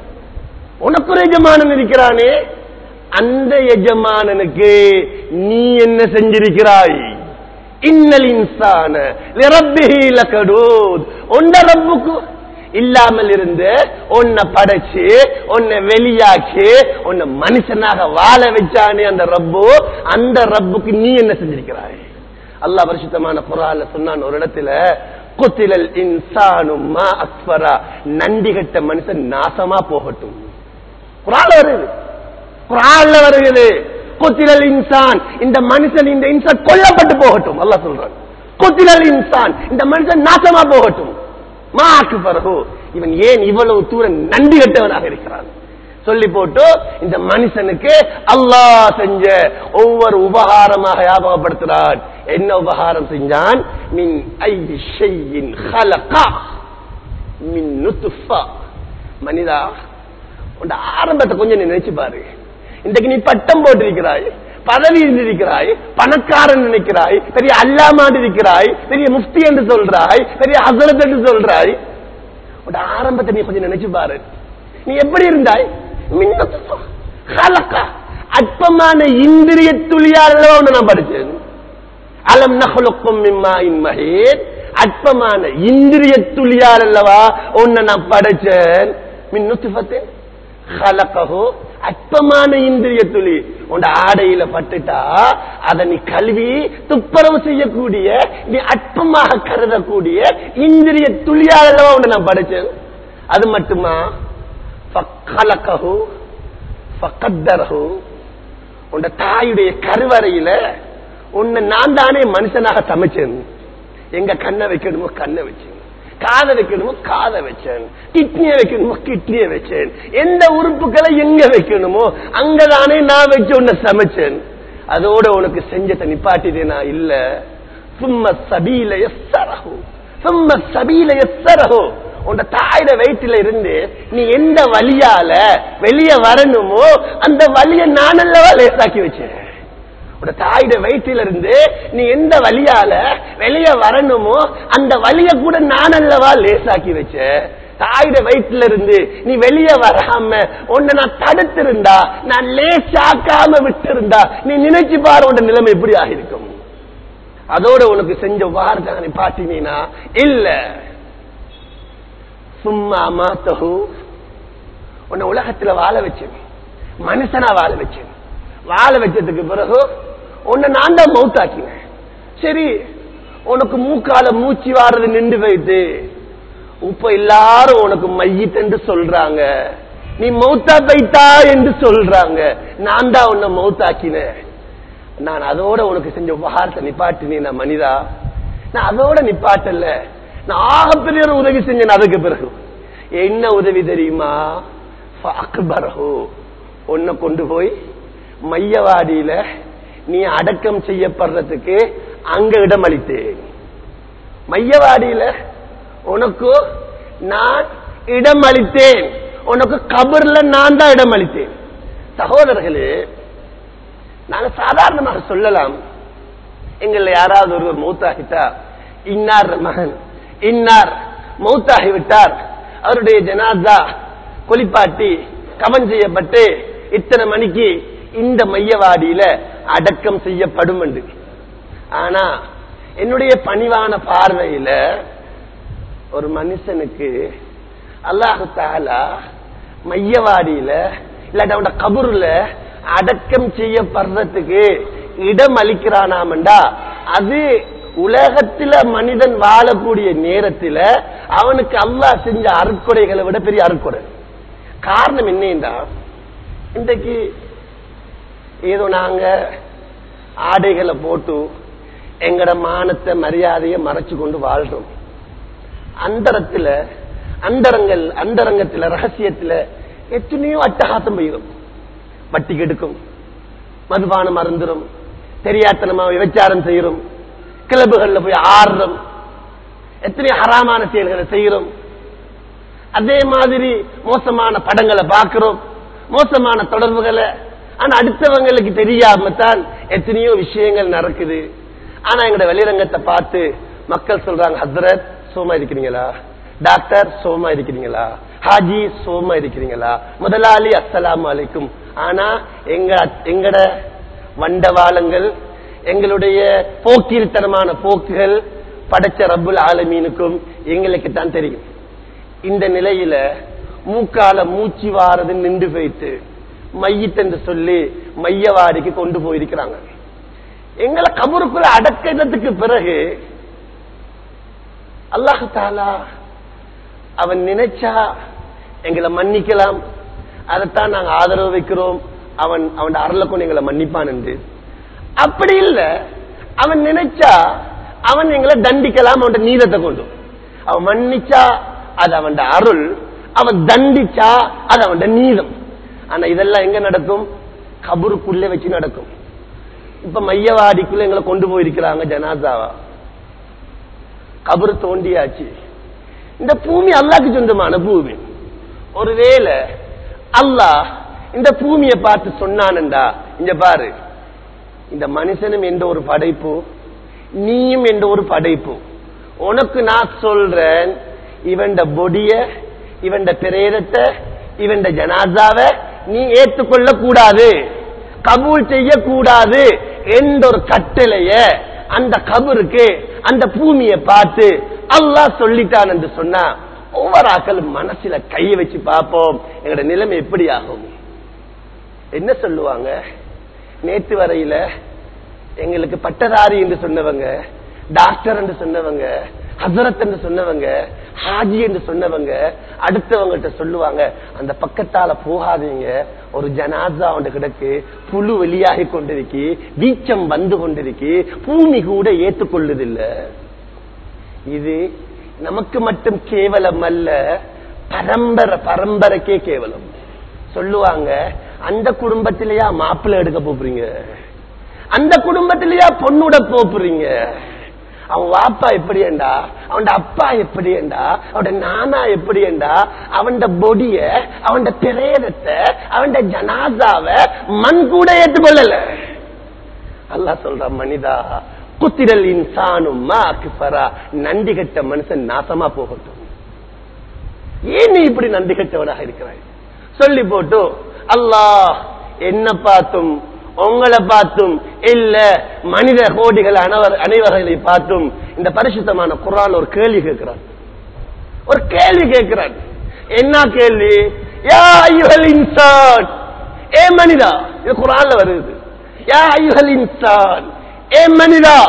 உனக்கு ஒரு எஜமானன் இருக்கிறானே அந்த எஜமானனுக்கு நீ என்ன செஞ்சிருக்கிறாய் இன்னல் இன்சான ரப்பிஹி லகடூத் உண்ட ரப்புக்கு இல்லாமல் இருந்து உன்னை படைச்சு உன்னை வெளியாக்கி உன்னை மனுஷனாக வாழ வச்சானே அந்த ரப்பு அந்த ரப்புக்கு நீ என்ன செஞ்சிருக்கிறாய் அல்லாஹ் பரிசுத்தமான குரால சொன்னான் ஒரு இடத்துல குத்திலல் இன்சானும் மா அக்பரா நன்றி கட்ட மனுஷன் நாசமா போகட்டும் குரால வருது குரான்ல வருகிறது குத்திலல் இன்சான் இந்த மனுஷன் இந்த இன்சான் கொல்லப்பட்டு போகட்டும் அல்லாஹ் சொல்றான் குத்திலல் இன்சான் இந்த மனுஷன் நாசமா போகட்டும் மாக்கு பிறகு இவன் ஏன் இவ்வளவு தூரம் நன்றி கட்டவனாக இருக்கிறான் சொல்லி போட்டு இந்த மனுஷனுக்கு அல்லாஹ் செஞ்ச ஒவ்வொரு உபகாரமாக ஞாபகப்படுத்துறான் என்ன உபகாரம் செஞ்சான் மின் ஐதி ஷையின் ஹலகா மின் நுத்துஃபா மனிதா உன் ஆரம்பத்தை கொஞ்சம் நீ நினைச்சு பாரு இன்றைக்கு நீ பட்டம் போட்டிருக்கிறாய் பதவி இருந்திருக்கிறாய் பணக்காரன் நினைக்கிறாய் பெரிய அல்லாமாண்டு இருக்கிறாய் பெரிய முஃப்தி என்று சொல்றாய் பெரிய ஹசரத் என்று சொல்றாய் உன் ஆரம்பத்தை நீ கொஞ்சம் நினைச்சு பாரு நீ எப்படி இருந்தாய் மின்னத்துஃபா ஹலகா அற்பமான இந்திரிய துளியால ஒன்று நான் படிச்சேன் அலம் நஹலுக்கும் மிம்மா இன் மஹேத் அற்பமான இந்திரிய துளியால் அல்லவா உன்னை நான் படைச்சேன் மின் நுத்துஃபத்தே ஹலகஹு அற்பமான இந்திரிய துளி உன் ஆடையில பட்டுட்டா அதை நீ கழுவி துப்புரவு செய்யக்கூடிய நீ அற்பமாக கருதக்கூடிய இந்திரிய துளியால் அல்லவா உன்னை நான் படைச்சேன் அது மட்டுமா ஃபக்கலகஹு ஃபக்கத்தரஹு உன் தாயுடைய கருவறையில உன்னை நான் தானே மனுஷனாக சமைச்சேன் எங்க கண்ணை வைக்கணுமோ கண்ணை வச்சேன் காதை வைக்கணுமோ காதை வச்சேன் கிட்னியை வைக்கணுமோ கிட்னியை வச்சேன் எந்த உறுப்புகளை எங்க வைக்கணுமோ அங்கதானே நான் வச்சு உன்னை சமைச்சேன் அதோட உனக்கு செஞ்சதை நிப்பாட்டினேனா இல்ல சும்ம சபீல எஸ்ஸரஹு சும்ம சபீல எஸ்ஸரஹு உன் தாயிட வயிற்றுல இருந்து நீ எந்த வழியால வெளியே வரணுமோ அந்த வழியை நானல்லவா லேசாக்கி வச்சேன் உன் தாயிட வயிற்றில இருந்து நீ எந்த வழியால வெளியே வரணுமோ அந்த வழிய கூட நானல்லவா லேசாக்கி வச்ச தாயிட வயிற்றுல இருந்து நீ வெளியே வராம உன்னை நான் தடுத்திருந்தா நான் லேசாக்காம விட்டிருந்தா நீ நினைச்சு பாரு உன் நிலைமை எப்படி ஆகிருக்கும் அதோட உனக்கு செஞ்ச வார்த்தை நீ பாட்டினா இல்ல சும்மா மாத்தகு உன்னை உலகத்துல வாழ வச்சேன் மனுஷனா வாழ வச்சேன் வாழ வச்சதுக்கு பிறகு உன்னை நான் தான் மவுத்தாக்கினேன் சரி உனக்கு மூக்கால மூச்சு வாடுறது நின்று போயிட்டு இப்ப எல்லாரும் உனக்கு மையிட்டு சொல்றாங்க நீ மௌத்தா பைத்தா என்று சொல்றாங்க நான் தான் உன்னை மௌத்தாக்கினேன் நான் அதோட உனக்கு செஞ்ச உபகாரத்தை நிப்பாட்டினேன் நான் மனிதா நான் அதோட நிப்பாட்டல நான் ஆகப்பெரிய ஒரு உதவி செஞ்சேன் அதுக்கு பிறகு என்ன உதவி தெரியுமா அக்பரஹோ உன்னை கொண்டு போய் மையவாடியில நீ அடக்கம் செய்யப்படுறதுக்கு அங்க இடம் அளித்தேன் மையவாடியில உனக்கு நான் இடம் அளித்தேன் உனக்கு கபர்ல நான் தான் இடம் அளித்தேன் சகோதரர்களே நாங்க சாதாரணமாக சொல்லலாம் எங்களை யாராவது ஒருவர் மௌத்தாகிட்டா இன்னார் மகன் இன்னார் மௌத்தாகி விட்டார் அவருடைய ஜனாதா கொலிப்பாட்டி கவன் செய்யப்பட்டு இத்தனை மணிக்கு இந்த மையவாடியில அடக்கம் செய்யப்படும் என்று ஆனா என்னுடைய பணிவான பார்வையில ஒரு மனுஷனுக்கு அல்லாஹு தாலா மையவாடியில இல்லாட்டி அவனோட கபூர்ல அடக்கம் செய்யப்படுறதுக்கு இடம் அளிக்கிறானாமண்டா அது உலகத்துல மனிதன் வாழக்கூடிய நேரத்துல அவனுக்கு அல்லாஹ் செஞ்ச அருக்கொடைகளை விட பெரிய அருக்கொடை காரணம் என்னன்னா இன்றைக்கு ஏதோ நாங்க ஆடைகளை போட்டு எங்கட மானத்தை மரியாதையை மறைச்சு கொண்டு வாழ்றோம் அந்தரத்துல அந்தரங்கள் அந்தரங்கத்துல ரகசியத்துல எத்தனையோ அட்டகாசம் போயிடும் வட்டி கெடுக்கும் மதுபானம் அருந்துரும் தெரியாத்தனமா விபச்சாரம் செய்யறோம் கிளப்புகள்ல போய் ஆடுறோம் எத்தனை ஹராமான செயல்களை செய்யறோம் அதே மாதிரி மோசமான படங்களை பார்க்கிறோம் மோசமான தொடர்புகளை ஆனா அடுத்தவங்களுக்கு தெரியாம தான் எத்தனையோ விஷயங்கள் நடக்குது ஆனா எங்களோட வெளிரங்கத்தை பார்த்து மக்கள் சொல்றாங்க ஹசரத் சோமா இருக்கிறீங்களா டாக்டர் சோமா இருக்கிறீங்களா ஹாஜி சோமா இருக்கிறீங்களா முதலாளி அஸ்ஸலாமு அலைக்கும் ஆனா எங்க எங்கட வண்டவாளங்கள் எங்களுடைய போக்கிரித்தனமான போக்குகள் படைச்ச ரப்புல் ஆலமீனுக்கும் எங்களுக்கு தான் தெரியும் இந்த நிலையில மூக்கால மூச்சு வாரது நின்று போயிட்டு மையத் என்று சொல்லி மையவாடிக்கு கொண்டு போயிருக்கிறாங்க எங்களை கபருக்குள்ள அடக்கிறதுக்கு பிறகு அல்லாஹு தாலா அவன் நினைச்சா எங்களை மன்னிக்கலாம் அதைத்தான் நாங்க ஆதரவு வைக்கிறோம் அவன் அவன் அருளை கொண்டு எங்களை மன்னிப்பான் என்று அப்படி இல்ல அவன் நினைச்சா அவன் எங்களை தண்டிக்கலாம் அவன் நீதத்தை கொண்டு அவன் மன்னிச்சா அது அவன் அருள் அவன் தண்டிச்சா அது அவன் நீதம் ஆனா இதெல்லாம் எங்க நடக்கும் கபருக்குள்ளே வச்சு நடக்கும் இப்ப மையவாடிக்குள்ள எங்களை கொண்டு போயிருக்கிறாங்க ஜனாதாவா கபரு தோண்டியாச்சு இந்த பூமி அல்லாக்கு சொந்தமான பூமி ஒருவேளை அல்லாஹ் இந்த பூமியை பார்த்து சொன்னானண்டா இங்க பாரு இந்த மனுஷனும் என்ற ஒரு படைப்பு நீயும் என்ற ஒரு படைப்பு உனக்கு நான் சொல்றேன் இவண்ட பொடிய இவண்ட பிரேரத்தை இவண்ட ஜனாதாவை நீ ஏற்றுக்கொள்ள கூடாது கபூல் செய்யக்கூடாது என்ற ஒரு கட்டளைய அந்த கபருக்கு அந்த பூமியை பார்த்து அல்லாஹ் சொல்லிட்டான் என்று சொன்னா ஒவ்வொரு ஆக்களும் மனசுல கையை வச்சு பார்ப்போம் எங்களோட நிலைமை எப்படி ஆகும் என்ன சொல்லுவாங்க நேற்று வரையில எங்களுக்கு பட்டதாரி என்று சொன்னவங்க டாக்டர் என்று சொன்னவங்க ஹசரத் என்று சொன்னவங்க ஹாஜி என்று சொன்னவங்க அடுத்தவங்ககிட்ட சொல்லுவாங்க அந்த பக்கத்தால போகாதீங்க ஒரு ஜனாசா ஒன்று கிடக்கு புழு வெளியாகி கொண்டிருக்கு வீச்சம் வந்து கொண்டிருக்கு பூமி கூட ஏற்றுக்கொள்ளுதில்லை இது நமக்கு மட்டும் கேவலம் அல்ல பரம்பரை பரம்பரைக்கே கேவலம் சொல்லுவாங்க அந்த குடும்பத்திலேயா மாப்பிள்ளை எடுக்க போறீங்க அந்த குடும்பத்திலேயா பொண்ணுட போறீங்க அவன் வாப்பா எப்படியண்டா அவன் அப்பா எப்படியண்டா அவன் நானா எப்படியண்டா அவன் பொடிய அவன் பிரேதத்தை அவன் ஜனாதாவ மண் கூட ஏற்றுக்கொள்ளல அல்லாஹ் சொல்ற மனிதா குத்திரல் இன்சானும் நன்றி கட்ட மனுஷன் நாசமா போகட்டும் ஏன் நீ இப்படி நன்றி கட்டவனாக இருக்கிறாய் சொல்லி போட்டு அல்லாஹ் என்ன பார்த்தும் உங்களை பார்த்தும் இல்ல மனித கோடிகள் அனைவர் அனைவர்களை பார்த்தும் இந்த பரிசுத்தமான குரான் ஒரு கேள்வி கேட்கிறான் ஒரு கேள்வி கேட்கிறான் என்ன கேள்வி யா ஐயுகல் இன்சான் ஏ மனிதா இது குரான்ல வருது யா ஐயுகல் இன்சான் ஏ மனிதா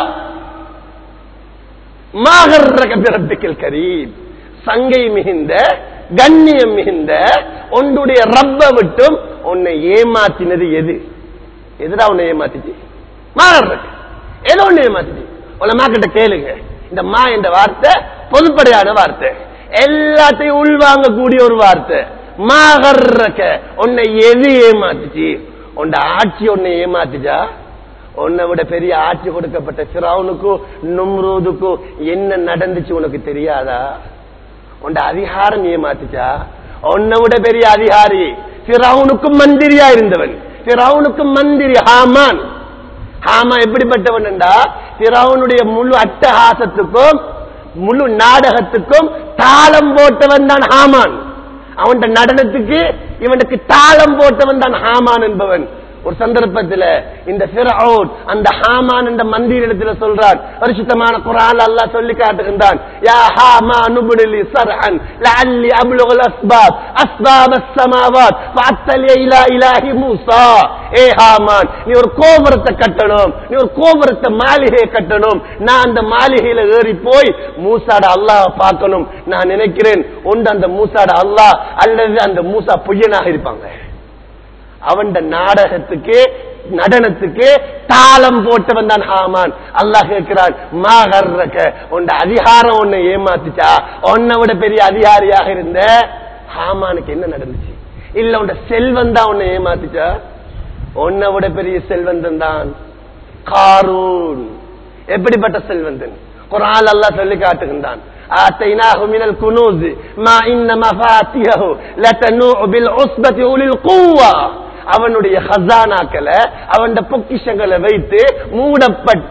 மாகர்ரக பிறப்பிக்கல் கரீம் சங்கை மிகுந்த கண்ணியம் மிகுந்த உன்னுடைய ரப்ப விட்டும் உன்னை ஏமாத்தினது எது எதுடா உன்னை ஏமாத்திச்சு மாகர்ரக ஏதோ ஒண்ணு ஏமாத்திச்சு உலமா கிட்ட கேளுங்க இந்த மா என்ற வார்த்தை பொதுப்படையான வார்த்தை எல்லாத்தையும் உள்வாங்கக்கூடிய ஒரு வார்த்தை மாகர்ரக உன்னை எது ஏமாத்துச்சு உன் ஆட்சி உன்னை ஏமாத்துச்சா உன்னை விட பெரிய ஆட்சி கொடுக்கப்பட்ட சிராவுனுக்கும் நும்ரூதுக்கும் என்ன நடந்துச்சு உனக்கு தெரியாதா உண்ட அதிகாரம் ஏமாத்துச்சா உன்னை விட பெரிய அதிகாரி சிராவுனுக்கும் மந்திரியா இருந்தவன் சிராவுனுக்கும் மந்திரி ஹாமான் ஹாமா எப்படிப்பட்டவன் என்றா சிராவுனுடைய முழு அட்டகாசத்துக்கும் முழு நாடகத்துக்கும் தாளம் போட்டவன் தான் ஹாமான் அவன் நடனத்துக்கு இவனுக்கு தாளம் போட்டவன் தான் ஹாமான் என்பவன் ஒரு சந்தர்ப்பத்தில் இந்த ஃபிரௌன் அந்த ஹாமான் என்ற மந்திரிடத்துல சொல்றான் பரிசுத்தமான குரான் அல்லாஹ் சொல்லி காட்டுகின்றான் யா ஹாமான் உப்னிலி சர்ஹன் லஅல்லி அப்லுகு அஸ்பாப் அஸ்பாப் السماوات فاطلع الى اله மூசா ஏ ஹாமான் நீ ஒரு கோபுரத்தை கட்டணும் நீ ஒரு கோபுரத்தை மாளிகையை கட்டணும் நான் அந்த மாளிகையில ஏறி போய் மூசாட அல்லாஹ் பார்க்கணும் நான் நினைக்கிறேன் ஒன்று அந்த மூசாட அல்லாஹ் அல்லது அந்த மூசா பொய்யனாக இருப்பாங்க அவன் நாடகத்துக்கு நடனத்துக்கு தாளம் போட்டவன் தான் ஹாமான் அல்லாஹ் கேட்கிறான் மாகர்ரக்க உன் அதிகாரம் உன்னை ஏமாத்துச்சா உன்னை விட பெரிய அதிகாரியாக இருந்த ஹாமானுக்கு என்ன நடந்துச்சு இல்ல உன் செல்வன் தான் உன்னை ஏமாத்துச்சா உன்னை விட பெரிய செல்வந்தன் தான் காரூன் எப்படிப்பட்ட செல்வந்தன் குரான் அல்லாஹ் சொல்லி காட்டுகின்றான் آتيناه من الكنوز ما إن مفاتيحه لتنوء بالعصبة أولي القوة அவனுடைய ஹசானாக்களை அவன் பொக்கிஷங்களை வைத்து மூடப்பட்ட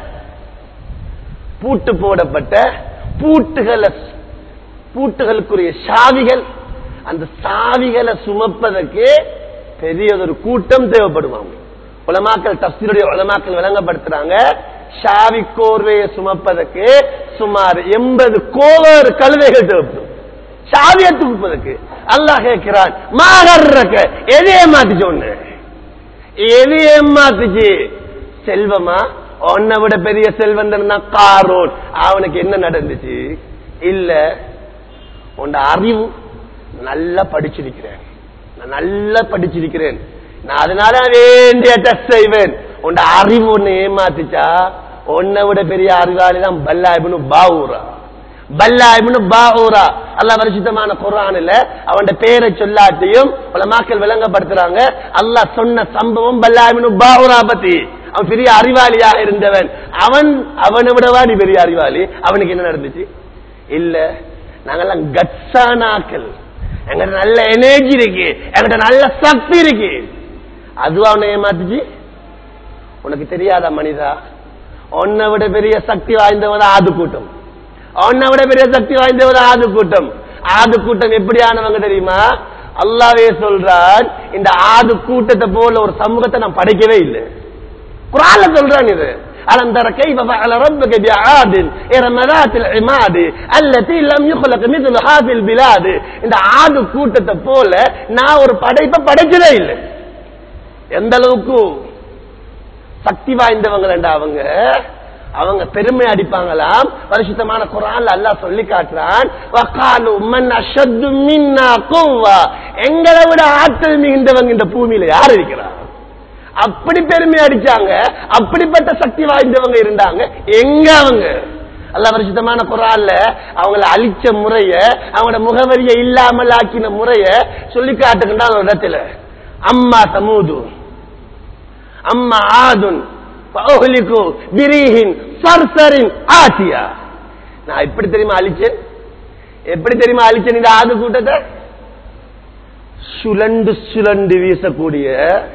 பூட்டு போடப்பட்ட பூட்டுகளை பூட்டுகளுக்குரிய சாவிகள் அந்த சாவிகளை சுமப்பதற்கு பெரியதொரு கூட்டம் தேவைப்படுவாங்க உலமாக்கள் தப்சீருடைய உலமாக்கள் விளங்கப்படுத்துறாங்க ஷாவி கோர்வையை சுமப்பதற்கு சுமார் எண்பது கோவர் கழுதைகள் தேவைப்படும் சாவியை தூக்குப்பதற்கு அல்லாஹ் கேட்கிறான் மாகர்றக்க எது ஏமாத்துச்சு ஒண்ணு எது ஏமாத்துச்சு செல்வமா உன்னை விட பெரிய செல்வந்தன் தான் காரோன் அவனுக்கு என்ன நடந்துச்சு இல்ல உன் அறிவு நல்லா படிச்சிருக்கிறேன் நான் நல்லா படிச்சிருக்கிறேன் நான் அதனால வேண்டிய டெஸ்ட் செய்வேன் உன் அறிவு ஒண்ணு ஏமாத்துச்சா உன்னை விட பெரிய அறிவாளி தான் பல்லாயிபுனு பாவூரா பல்லாயிபுனு பாவூரா அல்ல வருஷித்தமான குரானில் அவன் பேரை சொல்லாட்டியும் பல மக்கள் விளங்கப்படுத்துறாங்க அல்லாஹ் சொன்ன சம்பவம் பல்லாயிபுனு பாவூரா பத்தி அவன் பெரிய அறிவாளியாக இருந்தவன் அவன் அவனை விடவா நீ பெரிய அறிவாளி அவனுக்கு என்ன நடந்துச்சு இல்ல நாங்கெல்லாம் கட்சானாக்கள் எங்கிட்ட நல்ல எனர்ஜி இருக்கு எங்கிட்ட நல்ல சக்தி இருக்கு அதுவா அவனை ஏமாத்துச்சு உனக்கு தெரியாதா மனிதா உன்னை விட பெரிய சக்தி வாய்ந்தவன் ஆது கூட்டம் உன்னை விட பெரிய சக்தி வாய்ந்தவன் ஆது கூட்டம் ஆது கூட்டம் எப்படியானவங்க தெரியுமா அல்லாவே சொல்றான் இந்த ஆது கூட்டத்தை போல ஒரு சமூகத்தை நான் படைக்கவே இல்லை குரால சொல்றான் இது அலம் தர கைஃப ஃபஅல ரப்புக பிஆதின் இர்ம ذاتில் இமாத் அல்லதி லம் யுக்லق مثل هذه البلاد இந்த ஆது கூட்டத்தை போல நான் ஒரு படைப்பை படைச்சதே இல்லை எந்த அளவுக்கு சக்தி வாய்ந்தவங்க அவங்க அவங்க பெருமை அடிப்பாங்களாம் பரிசுத்தமான குரான்ல அல்லாஹ் சொல்லி காட்டுறான் வகாலு மன் அஷத்து மின்னா குவ்வா எங்களை விட ஆற்றல் மிகுந்தவங்க இந்த பூமியில யார் இருக்கிறா அப்படி பெருமை அடிச்சாங்க அப்படிப்பட்ட சக்தி வாய்ந்தவங்க இருந்தாங்க எங்க அவங்க அல்ல பரிசுத்தமான குரான்ல அவங்கள அழிச்ச முறைய அவங்களோட முகவரியை இல்லாமல் ஆக்கின முறைய சொல்லி காட்டுகின்ற ஒரு இடத்துல அம்மா சமூது அம்மா ஆதுன் பௌஹலிக்கு பிரீஹின் சர்சரின் ஆசியா நான் எப்படி தெரியுமா அழிச்சேன் எப்படி தெரியுமா அழிச்சேன் இந்த ஆது கூட்டத்தை சுழண்டு சுழண்டு வீசக்கூடிய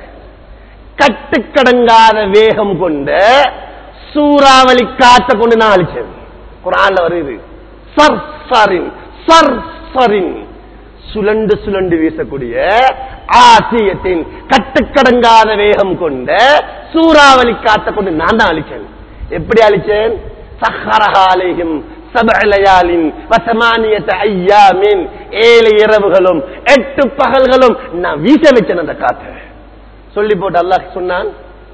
கட்டுக்கடங்காத வேகம் கொண்ட சூறாவளி காற்ற கொண்டு நான் அழிச்சேன் குரான்ல வருது சர்சரின் சர்சரின் சுழண்டு சுழண்டு வீசக்கூடிய ஆசியத்தின் கட்டுக்கடங்காத வேகம் கொண்ட சூறாவளி காத்த கொண்டு நான் தான் அழிச்சேன் எப்படி அழிச்சேன் சஹரஹாலேயும் சபலையாலின் வசமானியத்த ஐயாமின் ஏழு இரவுகளும் எட்டு பகல்களும் நான் வீச வச்சேன் அந்த காத்த சொல்லி போட்டு அல்லாஹ் சொன்னான்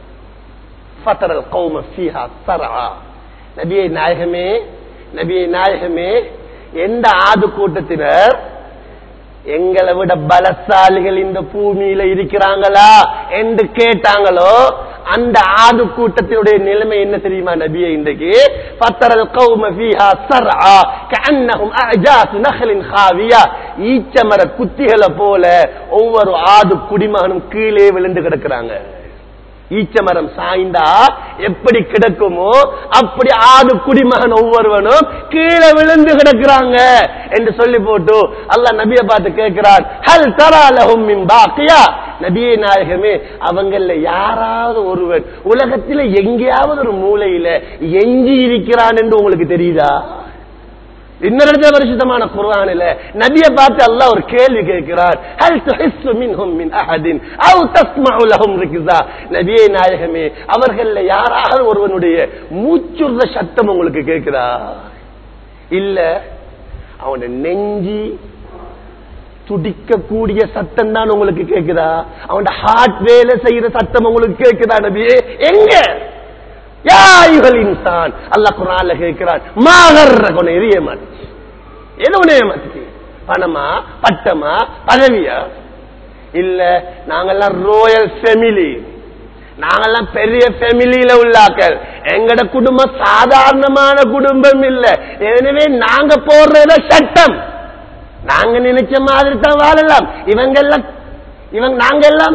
ஃபதரல் கௌம ஃபீஹா சரா நபியை நாயகமே நபியை நாயகமே எந்த ஆது கூட்டத்தினர் எங்களை விட பலசாலிகள் இந்த பூமியில இருக்கிறாங்களா என்று கேட்டாங்களோ அந்த ஆது கூட்டத்தினுடைய நிலைமை என்ன தெரியுமா நபியே இன்றைக்கு பத்தரல் கௌம ஃபீஹா சர்ஆ கஅன்னஹும் அஜாஸ் நஹலின் ஹாவியா ஈச்சமர குத்திகளை போல ஒவ்வொரு ஆது குடிமகனும் கீழே விழுந்து கிடக்குறாங்க ஈச்சமரம் சாய்ந்தா எப்படி கிடக்குமோ அப்படி ஆடு குடிமகன் ஒவ்வொருவனும் கீழே விழுந்து கிடக்குறாங்க என்று சொல்லி போட்டு அல்லாஹ் நபியை பார்த்து கேட்கிறான் ஹல் தராலஹும் மின் பாக்கியா நபியே நாயகமே அவங்கள யாராவது ஒருவன் உலகத்தில் எங்கேயாவது ஒரு மூலையில எஞ்சி இருக்கிறான் என்று உங்களுக்கு தெரியுதா இன்னொரு பரிசுத்தமான குர்ஆனில நபிய பார்த்து அல்லாஹ் ஒரு கேள்வி கேட்கிறார் ஹல் துஹிஸ்ஸு மின்ஹும் மின் அஹதின் அவ் தஸ்மஉ லஹும் ரிக்ஸா நபியே நாயகமே அவர்கள்ல யாராவது ஒருவனுடைய மூச்சுற சத்தம் உங்களுக்கு கேக்குதா இல்ல அவன நெஞ்சி துடிக்கக்கூடிய சத்தம் தான் உங்களுக்கு கேக்குதா அவன் ஹார்ட் வேலை செய்யற சத்தம் உங்களுக்கு கேக்குதா நபியே எங்க யாயுகள் இன்சான் அல்லாஹ் குரான்ல கேட்கிறான் மாகர்ற கொண்டு எரிய மாட்டுச்சு எது உனைய மாட்டுச்சு பணமா பட்டமா பதவியா இல்ல நாங்கெல்லாம் ரோயல் ஃபேமிலி நாங்கெல்லாம் பெரிய ஃபேமிலியில உள்ளாக்கள் எங்கட குடும்பம் சாதாரணமான குடும்பம் இல்ல எனவே நாங்க போடுறத சட்டம் நாங்க நினைச்ச மாதிரி தான் வாழலாம் இவங்க எல்லாம் இவங்க நாங்க எல்லாம்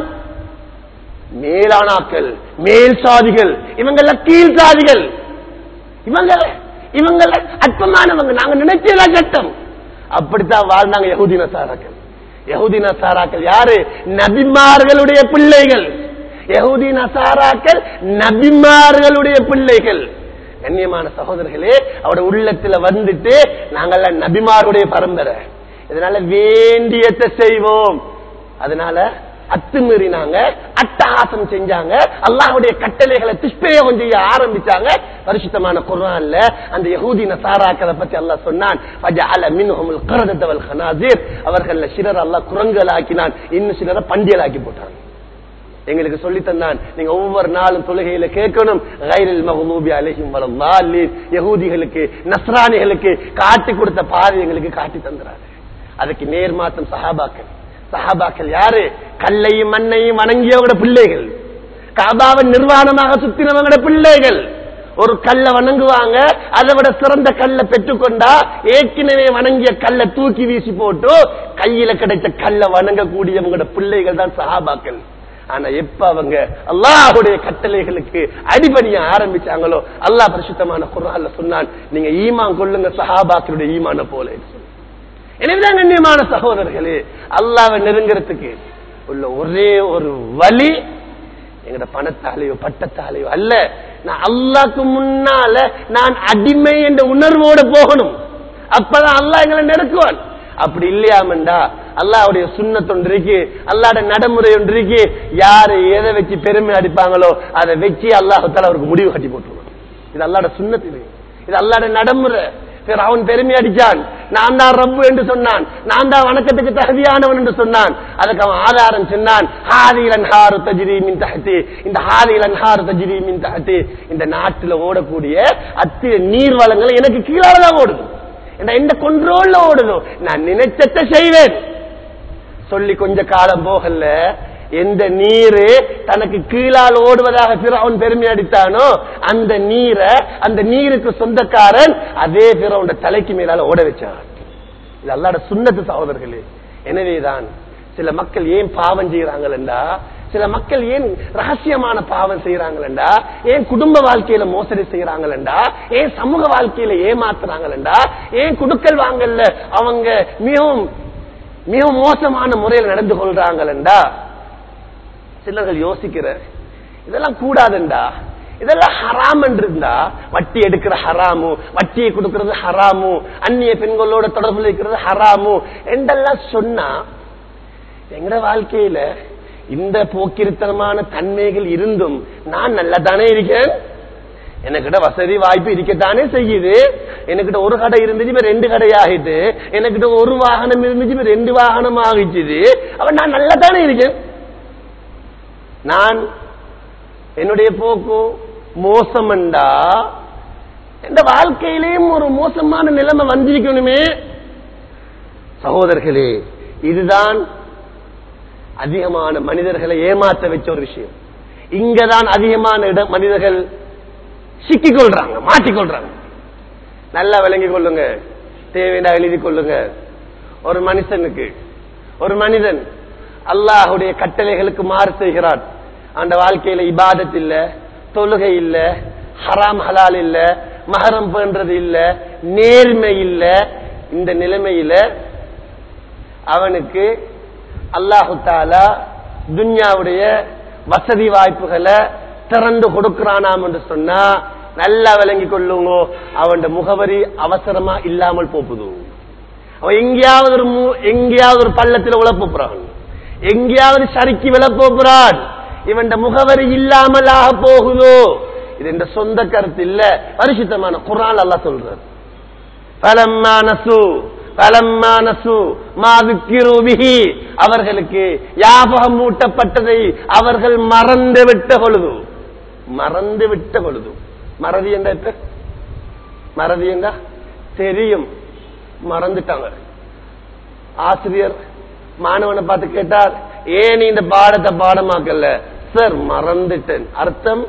மேலானாக்கள் மேல் சாதிகள் இவங்கள கீழ் சாதிகள் இவங்க இவங்கள அற்பமானவங்க நாங்க நினைச்சதா சட்டம் அப்படித்தான் வாழ்ந்தாங்க யகுதி நசாராக்கள் யகுதி நசாராக்கள் யாரு நபிமார்களுடைய பிள்ளைகள் யகுதி நசாராக்கள் நபிமார்களுடைய பிள்ளைகள் கண்ணியமான சகோதரர்களே அவட உள்ளத்துல வந்துட்டு நாங்கெல்லாம் நபிமாருடைய பரம்பரை இதனால வேண்டியத்தை செய்வோம் அதனால அத்துமீறினாங்க அட்டகாசம் செஞ்சாங்க அல்லாஹ்வுடைய கட்டளைகளை துஷ்பிரயோகம் செய்ய ஆரம்பிச்சாங்க பரிசுத்தமான குர்ஆன்ல அந்த யஹூதி நசாராக்களை பத்தி அல்லாஹ் சொன்னான் ஃபஜஅல மின்ஹுமுல் கரதத வல் கனாசிர் அவர்கள சிலர் அல்லாஹ் குரங்குகள் ஆக்கினான் இன்னும் சிலரை பண்டியல் ஆக்கி போட்டான் எங்களுக்கு சொல்லி தந்தான் நீங்க ஒவ்வொரு நாளும் தொழுகையில கேட்கணும் கைரில் மஹமூபி அலைஹிம் வலல்லாலின் யகூதிகளுக்கு நஸ்ரானிகளுக்கு காட்டி கொடுத்த பாதை எங்களுக்கு காட்டி தந்துறாரு அதுக்கு நேர்மாத்தம் சஹாபாக்கள் சஹாபாக்கள் யாரு கல்லையும் மண்ணையும் வணங்கியவங்களோட பிள்ளைகள் காபாவை நிர்வாணமாக சுத்தினவங்களோட பிள்ளைகள் ஒரு கல்லை வணங்குவாங்க அதை விட சிறந்த கல்லை பெற்றுக்கொண்டா ஏற்கனவே வணங்கிய கல்லை தூக்கி வீசி போட்டு கையில கிடைத்த கல்லை வணங்கக்கூடியவங்களோட பிள்ளைகள் தான் சஹாபாக்கள் ஆனா எப்ப அவங்க அல்லாஹுடைய கட்டளைகளுக்கு அடிபணிய ஆரம்பிச்சாங்களோ அல்லாஹ் பரிசுத்தமான குரான்ல சொன்னான் நீங்க ஈமான் கொள்ளுங்க சஹாபாக்களுடைய ஈமான போல எனவேதான் கண்ணியமான சகோதரர்களே அல்லாவை நெருங்கிறதுக்கு உள்ள ஒரே ஒரு வழி எங்கட பணத்தாலேயோ பட்டத்தாலேயோ அல்ல நான் அல்லாக்கு முன்னால நான் அடிமை என்ற உணர்வோட போகணும் அப்பதான் அல்லாஹ் எங்களை நெருக்குவான் அப்படி இல்லையாமண்டா அல்லாவுடைய சுண்ணத்தொன்று இருக்கு அல்லாட நடைமுறை ஒன்று இருக்கு யாரு எதை வச்சு பெருமை அடிப்பாங்களோ அதை வச்சு அல்லாஹால அவருக்கு முடிவு கட்டி போட்டுருவான் இது அல்லாட சுண்ணத்து இது அல்லாட நடைமுறை அவன் பெருமை அடிச்சான் நான் தான் ரப்பு என்று சொன்னான் நான் தான் வணக்கத்துக்கு தகுதியானவன் என்று சொன்னான் அதுக்கு அவன் ஆதாரம் சொன்னான் ஹாதிலன் ஹாரு தஜிரி மின் தகத்து இந்த ஹாதிலன் ஹாரு தஜிரி மின் தகத்து இந்த நாட்டுல ஓடக்கூடிய அத்திய நீர் வளங்கள் எனக்கு கீழால தான் ஓடுது என்ன எந்த கொண்ட்ரோல்ல ஓடுதோ நான் நினைச்சத செய்வேன் சொல்லி கொஞ்ச காலம் போகல எந்த நீரு தனக்கு கீழால் ஓடுவதாக பிறவன் பெருமை அடித்தானோ அந்த நீரை அந்த நீருக்கு சொந்தக்காரன் அதே பிறவுண்ட தலைக்கு மேலால ஓட வச்சான் இது அல்லாட சுண்ணத்து சகோதரர்களே எனவேதான் சில மக்கள் ஏன் பாவம் செய்யறாங்களா சில மக்கள் ஏன் ரகசியமான பாவம் செய்யறாங்களா ஏன் குடும்ப வாழ்க்கையில மோசடி செய்யறாங்களா ஏன் சமூக வாழ்க்கையில ஏமாத்துறாங்களா ஏன் குடுக்கல் வாங்கல்ல அவங்க மிகவும் மிக மோசமான முறையில் நடந்து கொள்றாங்களா சிலர்கள் யோசிக்கிற இதெல்லாம் கூடாதுண்டா இதெல்லாம் ஹராம் இருந்தா வட்டி எடுக்கிற ஹராமு வட்டியை கொடுக்கிறது ஹராமு அந்நிய பெண்களோட தொடர்புல இருக்கிறது ஹராமு என்றெல்லாம் சொன்னா எங்கட வாழ்க்கையில இந்த போக்கிருத்தனமான தன்மைகள் இருந்தும் நான் நல்லதானே இருக்கேன் எனக்கிட்ட வசதி வாய்ப்பு இருக்கத்தானே செய்யுது எனக்கிட்ட ஒரு கடை இருந்துச்சு இப்ப ரெண்டு கடை ஆகிட்டு எனக்கிட்ட ஒரு வாகனம் இருந்துச்சு இப்ப ரெண்டு வாகனம் ஆகிச்சுது அப்ப நான் நல்லதானே இருக்கேன் நான் என்னுடைய போக்கு மோசம்டா இந்த வாழ்க்கையிலேயும் ஒரு மோசமான நிலைமை வந்திருக்கணுமே சகோதரர்களே இதுதான் அதிகமான மனிதர்களை ஏமாற்ற வச்ச ஒரு விஷயம் இங்கதான் அதிகமான இடம் மனிதர்கள் சிக்கிக் கொள்றாங்க மாட்டிக்கொள்றாங்க நல்லா விளங்கிக் கொள்ளுங்க தேவையா எழுதி கொள்ளுங்க ஒரு மனுஷனுக்கு ஒரு மனிதன் அல்லாஹுடைய கட்டளைகளுக்கு மாறு செய்கிறான் அந்த வாழ்க்கையில இபாதத் இல்ல தொழுகை இல்ல ஹராம் ஹலால் இல்ல மகரம் பண்றது இல்ல நேர்மை இல்ல இந்த நிலைமையில அவனுக்கு அல்லாஹு தாலா துன்யாவுடைய வசதி வாய்ப்புகளை திறந்து கொடுக்கிறானாம் என்று சொன்னா நல்லா விளங்கி கொள்ளுங்க அவன் முகவரி அவசரமா இல்லாமல் போகுது அவன் எங்கேயாவது ஒரு எங்கேயாவது ஒரு பள்ளத்தில் உழப்புறான் எங்கேயாவது சறுக்கி விழப்போகிறான் இவன் முகவரி இல்லாமல் ஆக போகுதோ இது என்ற சொந்த கருத்து இல்ல பரிசுத்தமான குரான் அல்லா சொல்றார் பலம்மா நசு பலம்மா நசு மாதுக்கிருபிகி அவர்களுக்கு யாபகம் மூட்டப்பட்டதை அவர்கள் மறந்து விட்ட பொழுது மறந்து விட்ட பொழுது மறதி என்ற மறதி என்றா தெரியும் மறந்துட்டாங்க ஆசிரியர் மாணவனை பார்த்து கேட்டார் ஏன் நீ இந்த பாடத்தை பாடமாக்கல சார் மறந்துட்டேன் அர்த்தம்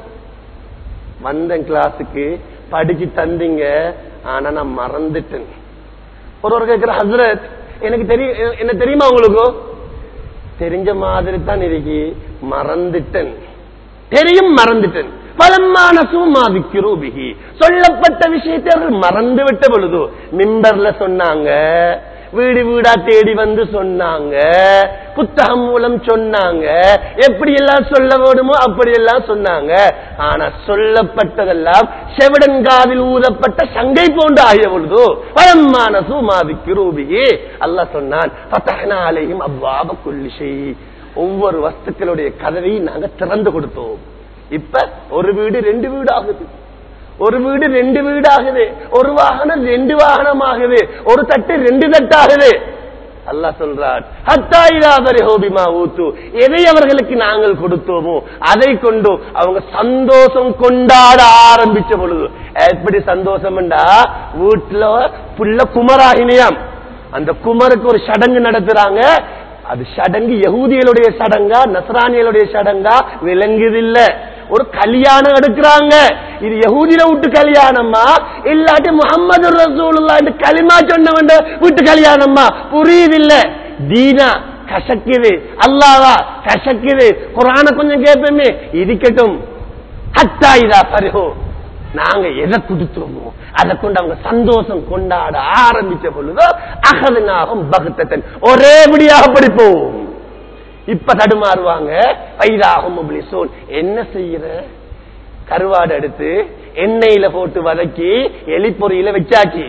வந்தேன் கிளாஸுக்கு படிச்சு தந்தீங்க ஆனா நான் மறந்துட்டேன் ஒருவர் கேட்கிற ஹசரத் எனக்கு தெரியும் என்ன தெரியுமா உங்களுக்கு தெரிஞ்ச மாதிரி தான் இருக்கு மறந்துட்டேன் தெரியும் மறந்துட்டேன் பலமான சுமாதிக்கிறூபிகி சொல்லப்பட்ட விஷயத்தை அவர்கள் மறந்து விட்ட பொழுது மிம்பர்ல சொன்னாங்க வீடு வீடா தேடி வந்து சொன்னாங்க புத்தகம் மூலம் சொன்னாங்க எப்படி எல்லாம் சொல்ல வேணுமோ அப்படி எல்லாம் சொன்னாங்க ஆனா சொல்லப்பட்டதெல்லாம் செவிடன்காவில் ஊதப்பட்ட சங்கை போன்று ஆகிய பொழுது வளமான சூமாவிக்கு ரூபியே அல்ல சொன்னான் பத்தகனாலையும் அவ்வாப கொல்லிசை ஒவ்வொரு வஸ்துக்களுடைய கதவையை நாங்க திறந்து கொடுத்தோம் இப்ப ஒரு வீடு ரெண்டு வீடு ஆகுது ஒரு வீடு ரெண்டு வீடு ஆகுது ஒரு வாகனம் ரெண்டு வாகனம் ஆகுது ஒரு தட்டு ரெண்டு தட்டு ஆகுது அல்லா சொல்றார் ஹத்தாயிராதரி ஹோபிமா ஊத்து எதை அவர்களுக்கு நாங்கள் கொடுத்தோமோ அதை கொண்டு அவங்க சந்தோஷம் கொண்டாட ஆரம்பிச்ச பொழுது எப்படி சந்தோஷம்டா வீட்டுல புள்ள குமராகினியாம் அந்த குமருக்கு ஒரு சடங்கு நடத்துறாங்க அது சடங்கு யகூதிகளுடைய சடங்கா நசரானியலுடைய சடங்கா விளங்குதில்ல ஒரு கல்யாணம் எடுக்கிறாங்க இது யகூதியில விட்டு கல்யாணமா இல்லாட்டி முகமது ரசூலுல்லா களிமா சொன்னவன் வீட்டு கல்யாணமா புரியுதில்ல தீனா கசக்குது அல்லாவா கசக்குது குரான கொஞ்சம் கேட்போமே இருக்கட்டும் ஹத்தா இதா பரிஹோ நாங்க எதை கொடுத்தோமோ அதை கொண்டு அவங்க சந்தோஷம் கொண்டாட ஆரம்பிச்ச பொழுதோ அகதனாகும் பகுத்தன் ஒரே படியாக படிப்போம் இப்ப தடுமாறுவாங்க வைதாகும் சோன் என்ன செய்யற கருவாடு எடுத்து எண்ணெயில போட்டு வதக்கி எலி பொறியில வச்சாச்சு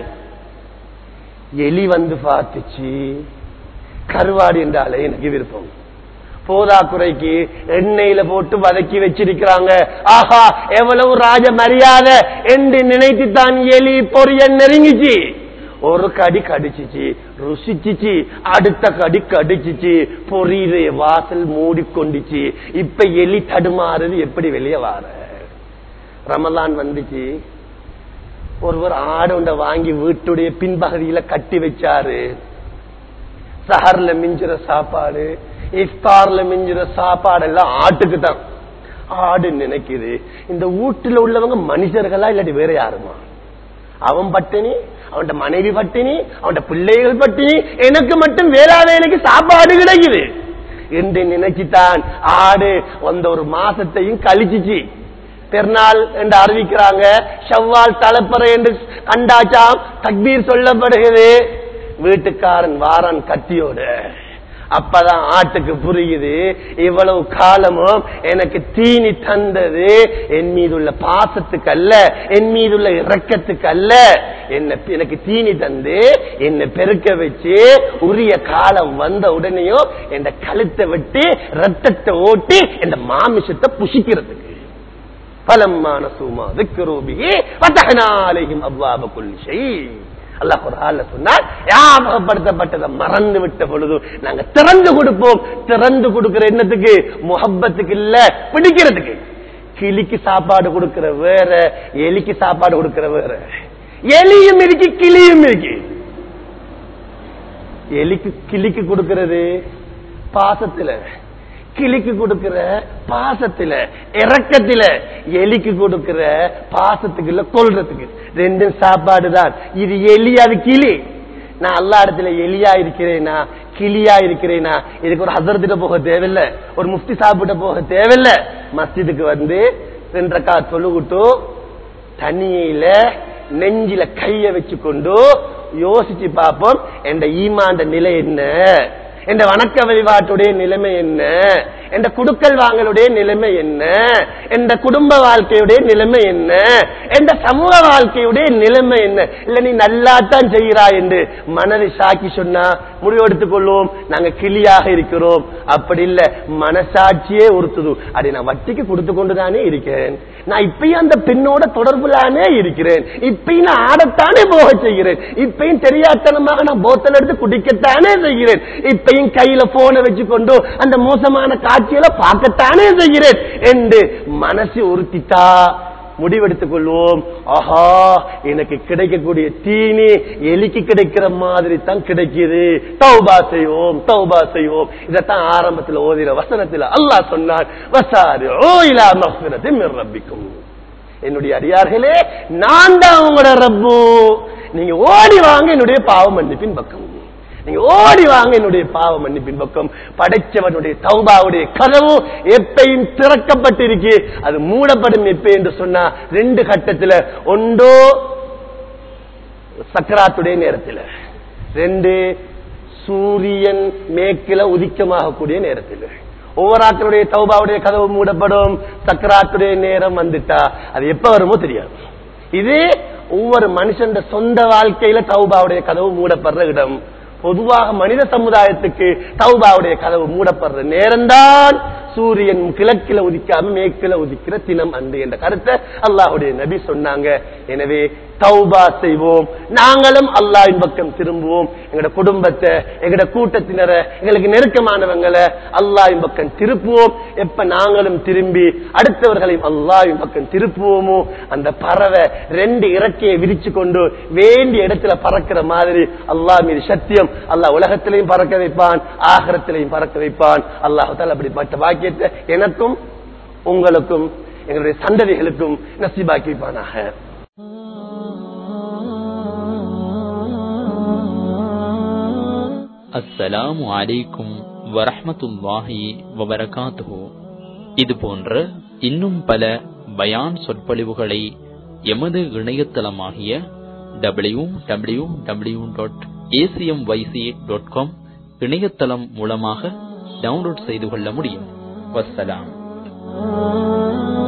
எலி வந்து பார்த்துச்சு கருவாடு என்றாலே எனக்கு விருப்பம் போதாக்குறைக்கு எண்ணெயில போட்டு வதக்கி வச்சிருக்கிறாங்க ஆஹா எவ்வளவு ராஜ மரியாதை என்று நினைத்து தான் எலி பொரிய நெருங்கிச்சு ஒரு கடி கடிச்சிச்சு ருசிச்சிச்சு அடுத்த கடி கடிச்சிச்சு பொரியல வாசல் மூடிக்கொண்டுச்சு இப்ப எலி தடுமாறுது எப்படி வெளியே வார ரமலான் வந்துச்சு ஒருவர் ஆடு ஒன்றை வாங்கி வீட்டுடைய பின்பகுதியில கட்டி வச்சாரு சஹர்ல மிஞ்சுற சாப்பாடு இஃப்தார்ல மிஞ்சுற சாப்பாடு எல்லாம் ஆட்டுக்கு தான் ஆடு நினைக்குது இந்த வீட்டுல உள்ளவங்க மனுஷர்களா இல்லாட்டி வேற யாருமா அவன் பட்டினி அவன் மனைவி பட்டினி அவன் பிள்ளைகள் பட்டினி எனக்கு மட்டும் வேளா வேலைக்கு சாப்பாடு கிடைக்குது என்று நினைச்சுதான் ஆடு வந்த ஒரு மாசத்தையும் கழிச்சிச்சு பெருநாள் என்று அறிவிக்கிறாங்க செவ்வால் தலைப்பறை என்று கண்டாச்சாம் தக்பீர் சொல்லப்படுகிறது வீட்டுக்காரன் வாரான் கத்தியோடு அப்பதான் ஆட்டுக்கு புரியுது இவ்வளவு காலமும் எனக்கு தீனி தந்தது என் மீது உள்ள பாசத்துக்கு அல்ல என் மீது உள்ள இறக்கத்துக்கு அல்ல என்ன எனக்கு தீனி தந்து என்னை பெருக்க வச்சு உரிய காலம் வந்த உடனேயும் என் கழுத்தை விட்டு ரத்தத்தை ஓட்டி இந்த மாமிசத்தை புஷிக்கிறதுக்கு பலமான சூமா விக்ரோபியே பத்தகனாலையும் அவ்வாப கொள்ளிசை அல்லாஹ் குரான்ல சொன்னார் ஞாபகப்படுத்தப்பட்டதை மறந்து விட்ட பொழுது நாங்க திறந்து கொடுப்போம் திறந்து கொடுக்கிற எண்ணத்துக்கு முகப்பத்துக்கு இல்ல பிடிக்கிறதுக்கு கிளிக்கு சாப்பாடு கொடுக்கிற வேற எலிக்கு சாப்பாடு கொடுக்கிற வேற எலியும் இருக்கு கிளியும் இருக்கு எலிக்கு கிளிக்கு கொடுக்கிறது பாசத்துல கிளிக்கு கொடுக்கிற பாசத்துல இறக்கத்துல எலிக்கு கொடுக்கிற பாசத்துக்கு இல்ல கொள்றதுக்கு ரெண்டும் சாப்பாடு தான் இது எலி அது கிளி நான் எல்லா இடத்துல எலியா இருக்கிறேனா கிளியா இருக்கிறேனா இதுக்கு ஒரு ஹசரத்திட்ட போக தேவையில்ல ஒரு முஃப்தி சாப்பிட்ட போக தேவையில்ல மஸ்ஜிதுக்கு வந்து ரெண்டக்கா தொழுகுட்டு தண்ணியில நெஞ்சில கைய வச்சு கொண்டு யோசிச்சு பார்ப்போம் என் ஈமாண்ட நிலை என்ன என்ற வணக்க வழிபாட்டுடைய நிலைமை என்ன என்ற குடுக்கல் வாங்கலுடைய நிலைமை என்ன என்ற குடும்ப வாழ்க்கையுடைய நிலைமை என்ன என்ற சமூக வாழ்க்கையுடைய நிலைமை என்ன இல்ல நீ நல்லாத்தான் செய்கிறாய் என்று மனதை சாக்கி சொன்னா முடிவெடுத்துக் கொள்வோம் நாங்க கிளியாக இருக்கிறோம் அப்படி இல்ல மனசாட்சியே உறுத்துது அதை நான் வட்டிக்கு கொடுத்து கொண்டுதானே இருக்கிறேன் நான் இப்பயும் அந்த பெண்ணோட தொடர்புலானே இருக்கிறேன் இப்பயும் நான் ஆடத்தானே போக செய்கிறேன் இப்பயும் தெரியாத்தனமாக நான் போத்தல் எடுத்து குடிக்கத்தானே செய்கிறேன் இப்பயும் கையில போனை வச்சுக்கொண்டு அந்த மோசமான காட்சியில பார்க்கத்தானே செய்கிறேன் என்று மனசு உறுத்திட்டா முடிவெடுத்துக் கொள்வோம் ஆஹா எனக்கு கிடைக்கக்கூடிய தீனி எலிக்கு கிடைக்கிற மாதிரி தான் கிடைக்குது தௌபா செய்வோம் தௌபா செய்வோம் இதைத்தான் ஆரம்பத்தில் ஓதிர வசனத்தில் அல்லாஹ் சொன்னார் வசாரு ஓ இலா மஃபிரத்தி மிர் ரப்பிக்கும் என்னுடைய அடியார்களே நான் தான் உங்களோட ரப்பு நீங்க ஓடி வாங்க என்னுடைய பாவம் மன்னிப்பின் பக்கம் நீங்க ஓடி வாங்க என்னுடைய பாவ மன்னிப்பின் பக்கம் படைச்சவனுடைய தௌபாவுடைய கதவு எப்பையும் திறக்கப்பட்டிருக்கு அது மூடப்படும் எப்ப என்று சொன்னா ரெண்டு கட்டத்துல ஒன்றோ சக்கராத்துடைய நேரத்தில் ரெண்டு சூரியன் மேற்கில உதிக்கமாகக்கூடிய நேரத்தில் ஒவ்வொரு ஆக்களுடைய தௌபாவுடைய கதவு மூடப்படும் சக்கராத்துடைய நேரம் வந்துட்டா அது எப்ப வருமோ தெரியாது இது ஒவ்வொரு மனுஷன் சொந்த வாழ்க்கையில தௌபாவுடைய கதவு மூடப்படுற இடம் பொதுவாக மனித சமுதாயத்துக்கு தௌபாவுடைய கதவு மூடப்படுற நேரம்தான் சூரியன் கிழக்கில உதிக்காம மேற்கில உதிக்கிற தினம் அன்று என்ற கருத்தை அல்லாஹுடைய நபி சொன்னாங்க எனவே தௌபா செய்வோம் நாங்களும் அல்லாஹின் பக்கம் திரும்புவோம் எங்களோட குடும்பத்தை எங்களோட கூட்டத்தினரை எங்களுக்கு நெருக்கமானவங்களை அல்லாஹின் பக்கம் திருப்புவோம் எப்ப நாங்களும் திரும்பி அடுத்தவர்களையும் அல்லாஹின் பக்கம் திருப்புவோமோ அந்த பறவை ரெண்டு இறக்கையை விரிச்சு கொண்டு வேண்டிய இடத்துல பறக்கிற மாதிரி அல்லாஹ் மீது சத்தியம் அல்லாஹ் உலகத்திலையும் பறக்க வைப்பான் ஆகரத்திலையும் பறக்க வைப்பான் அல்லாஹால அப்படிப்பட்ட பாக்கியத்தை எனக்கும் உங்களுக்கும் எங்களுடைய சந்ததிகளுக்கும் நசிபாக்கி வைப்பானாக அஸ்ஸலாமு அலைக்கும் வரஹ்மத்துல்லாஹி வபரகாத்துஹு இது போன்ற இன்னும் பல பயான் சொற்பொழிவுகளை எமது இணையதளமாகிய W W W dot ACM YC dot com இணையதளம் மூலமாக டவுன்லோட் செய்து கொள்ள முடியும் வஸ்ஸலாம்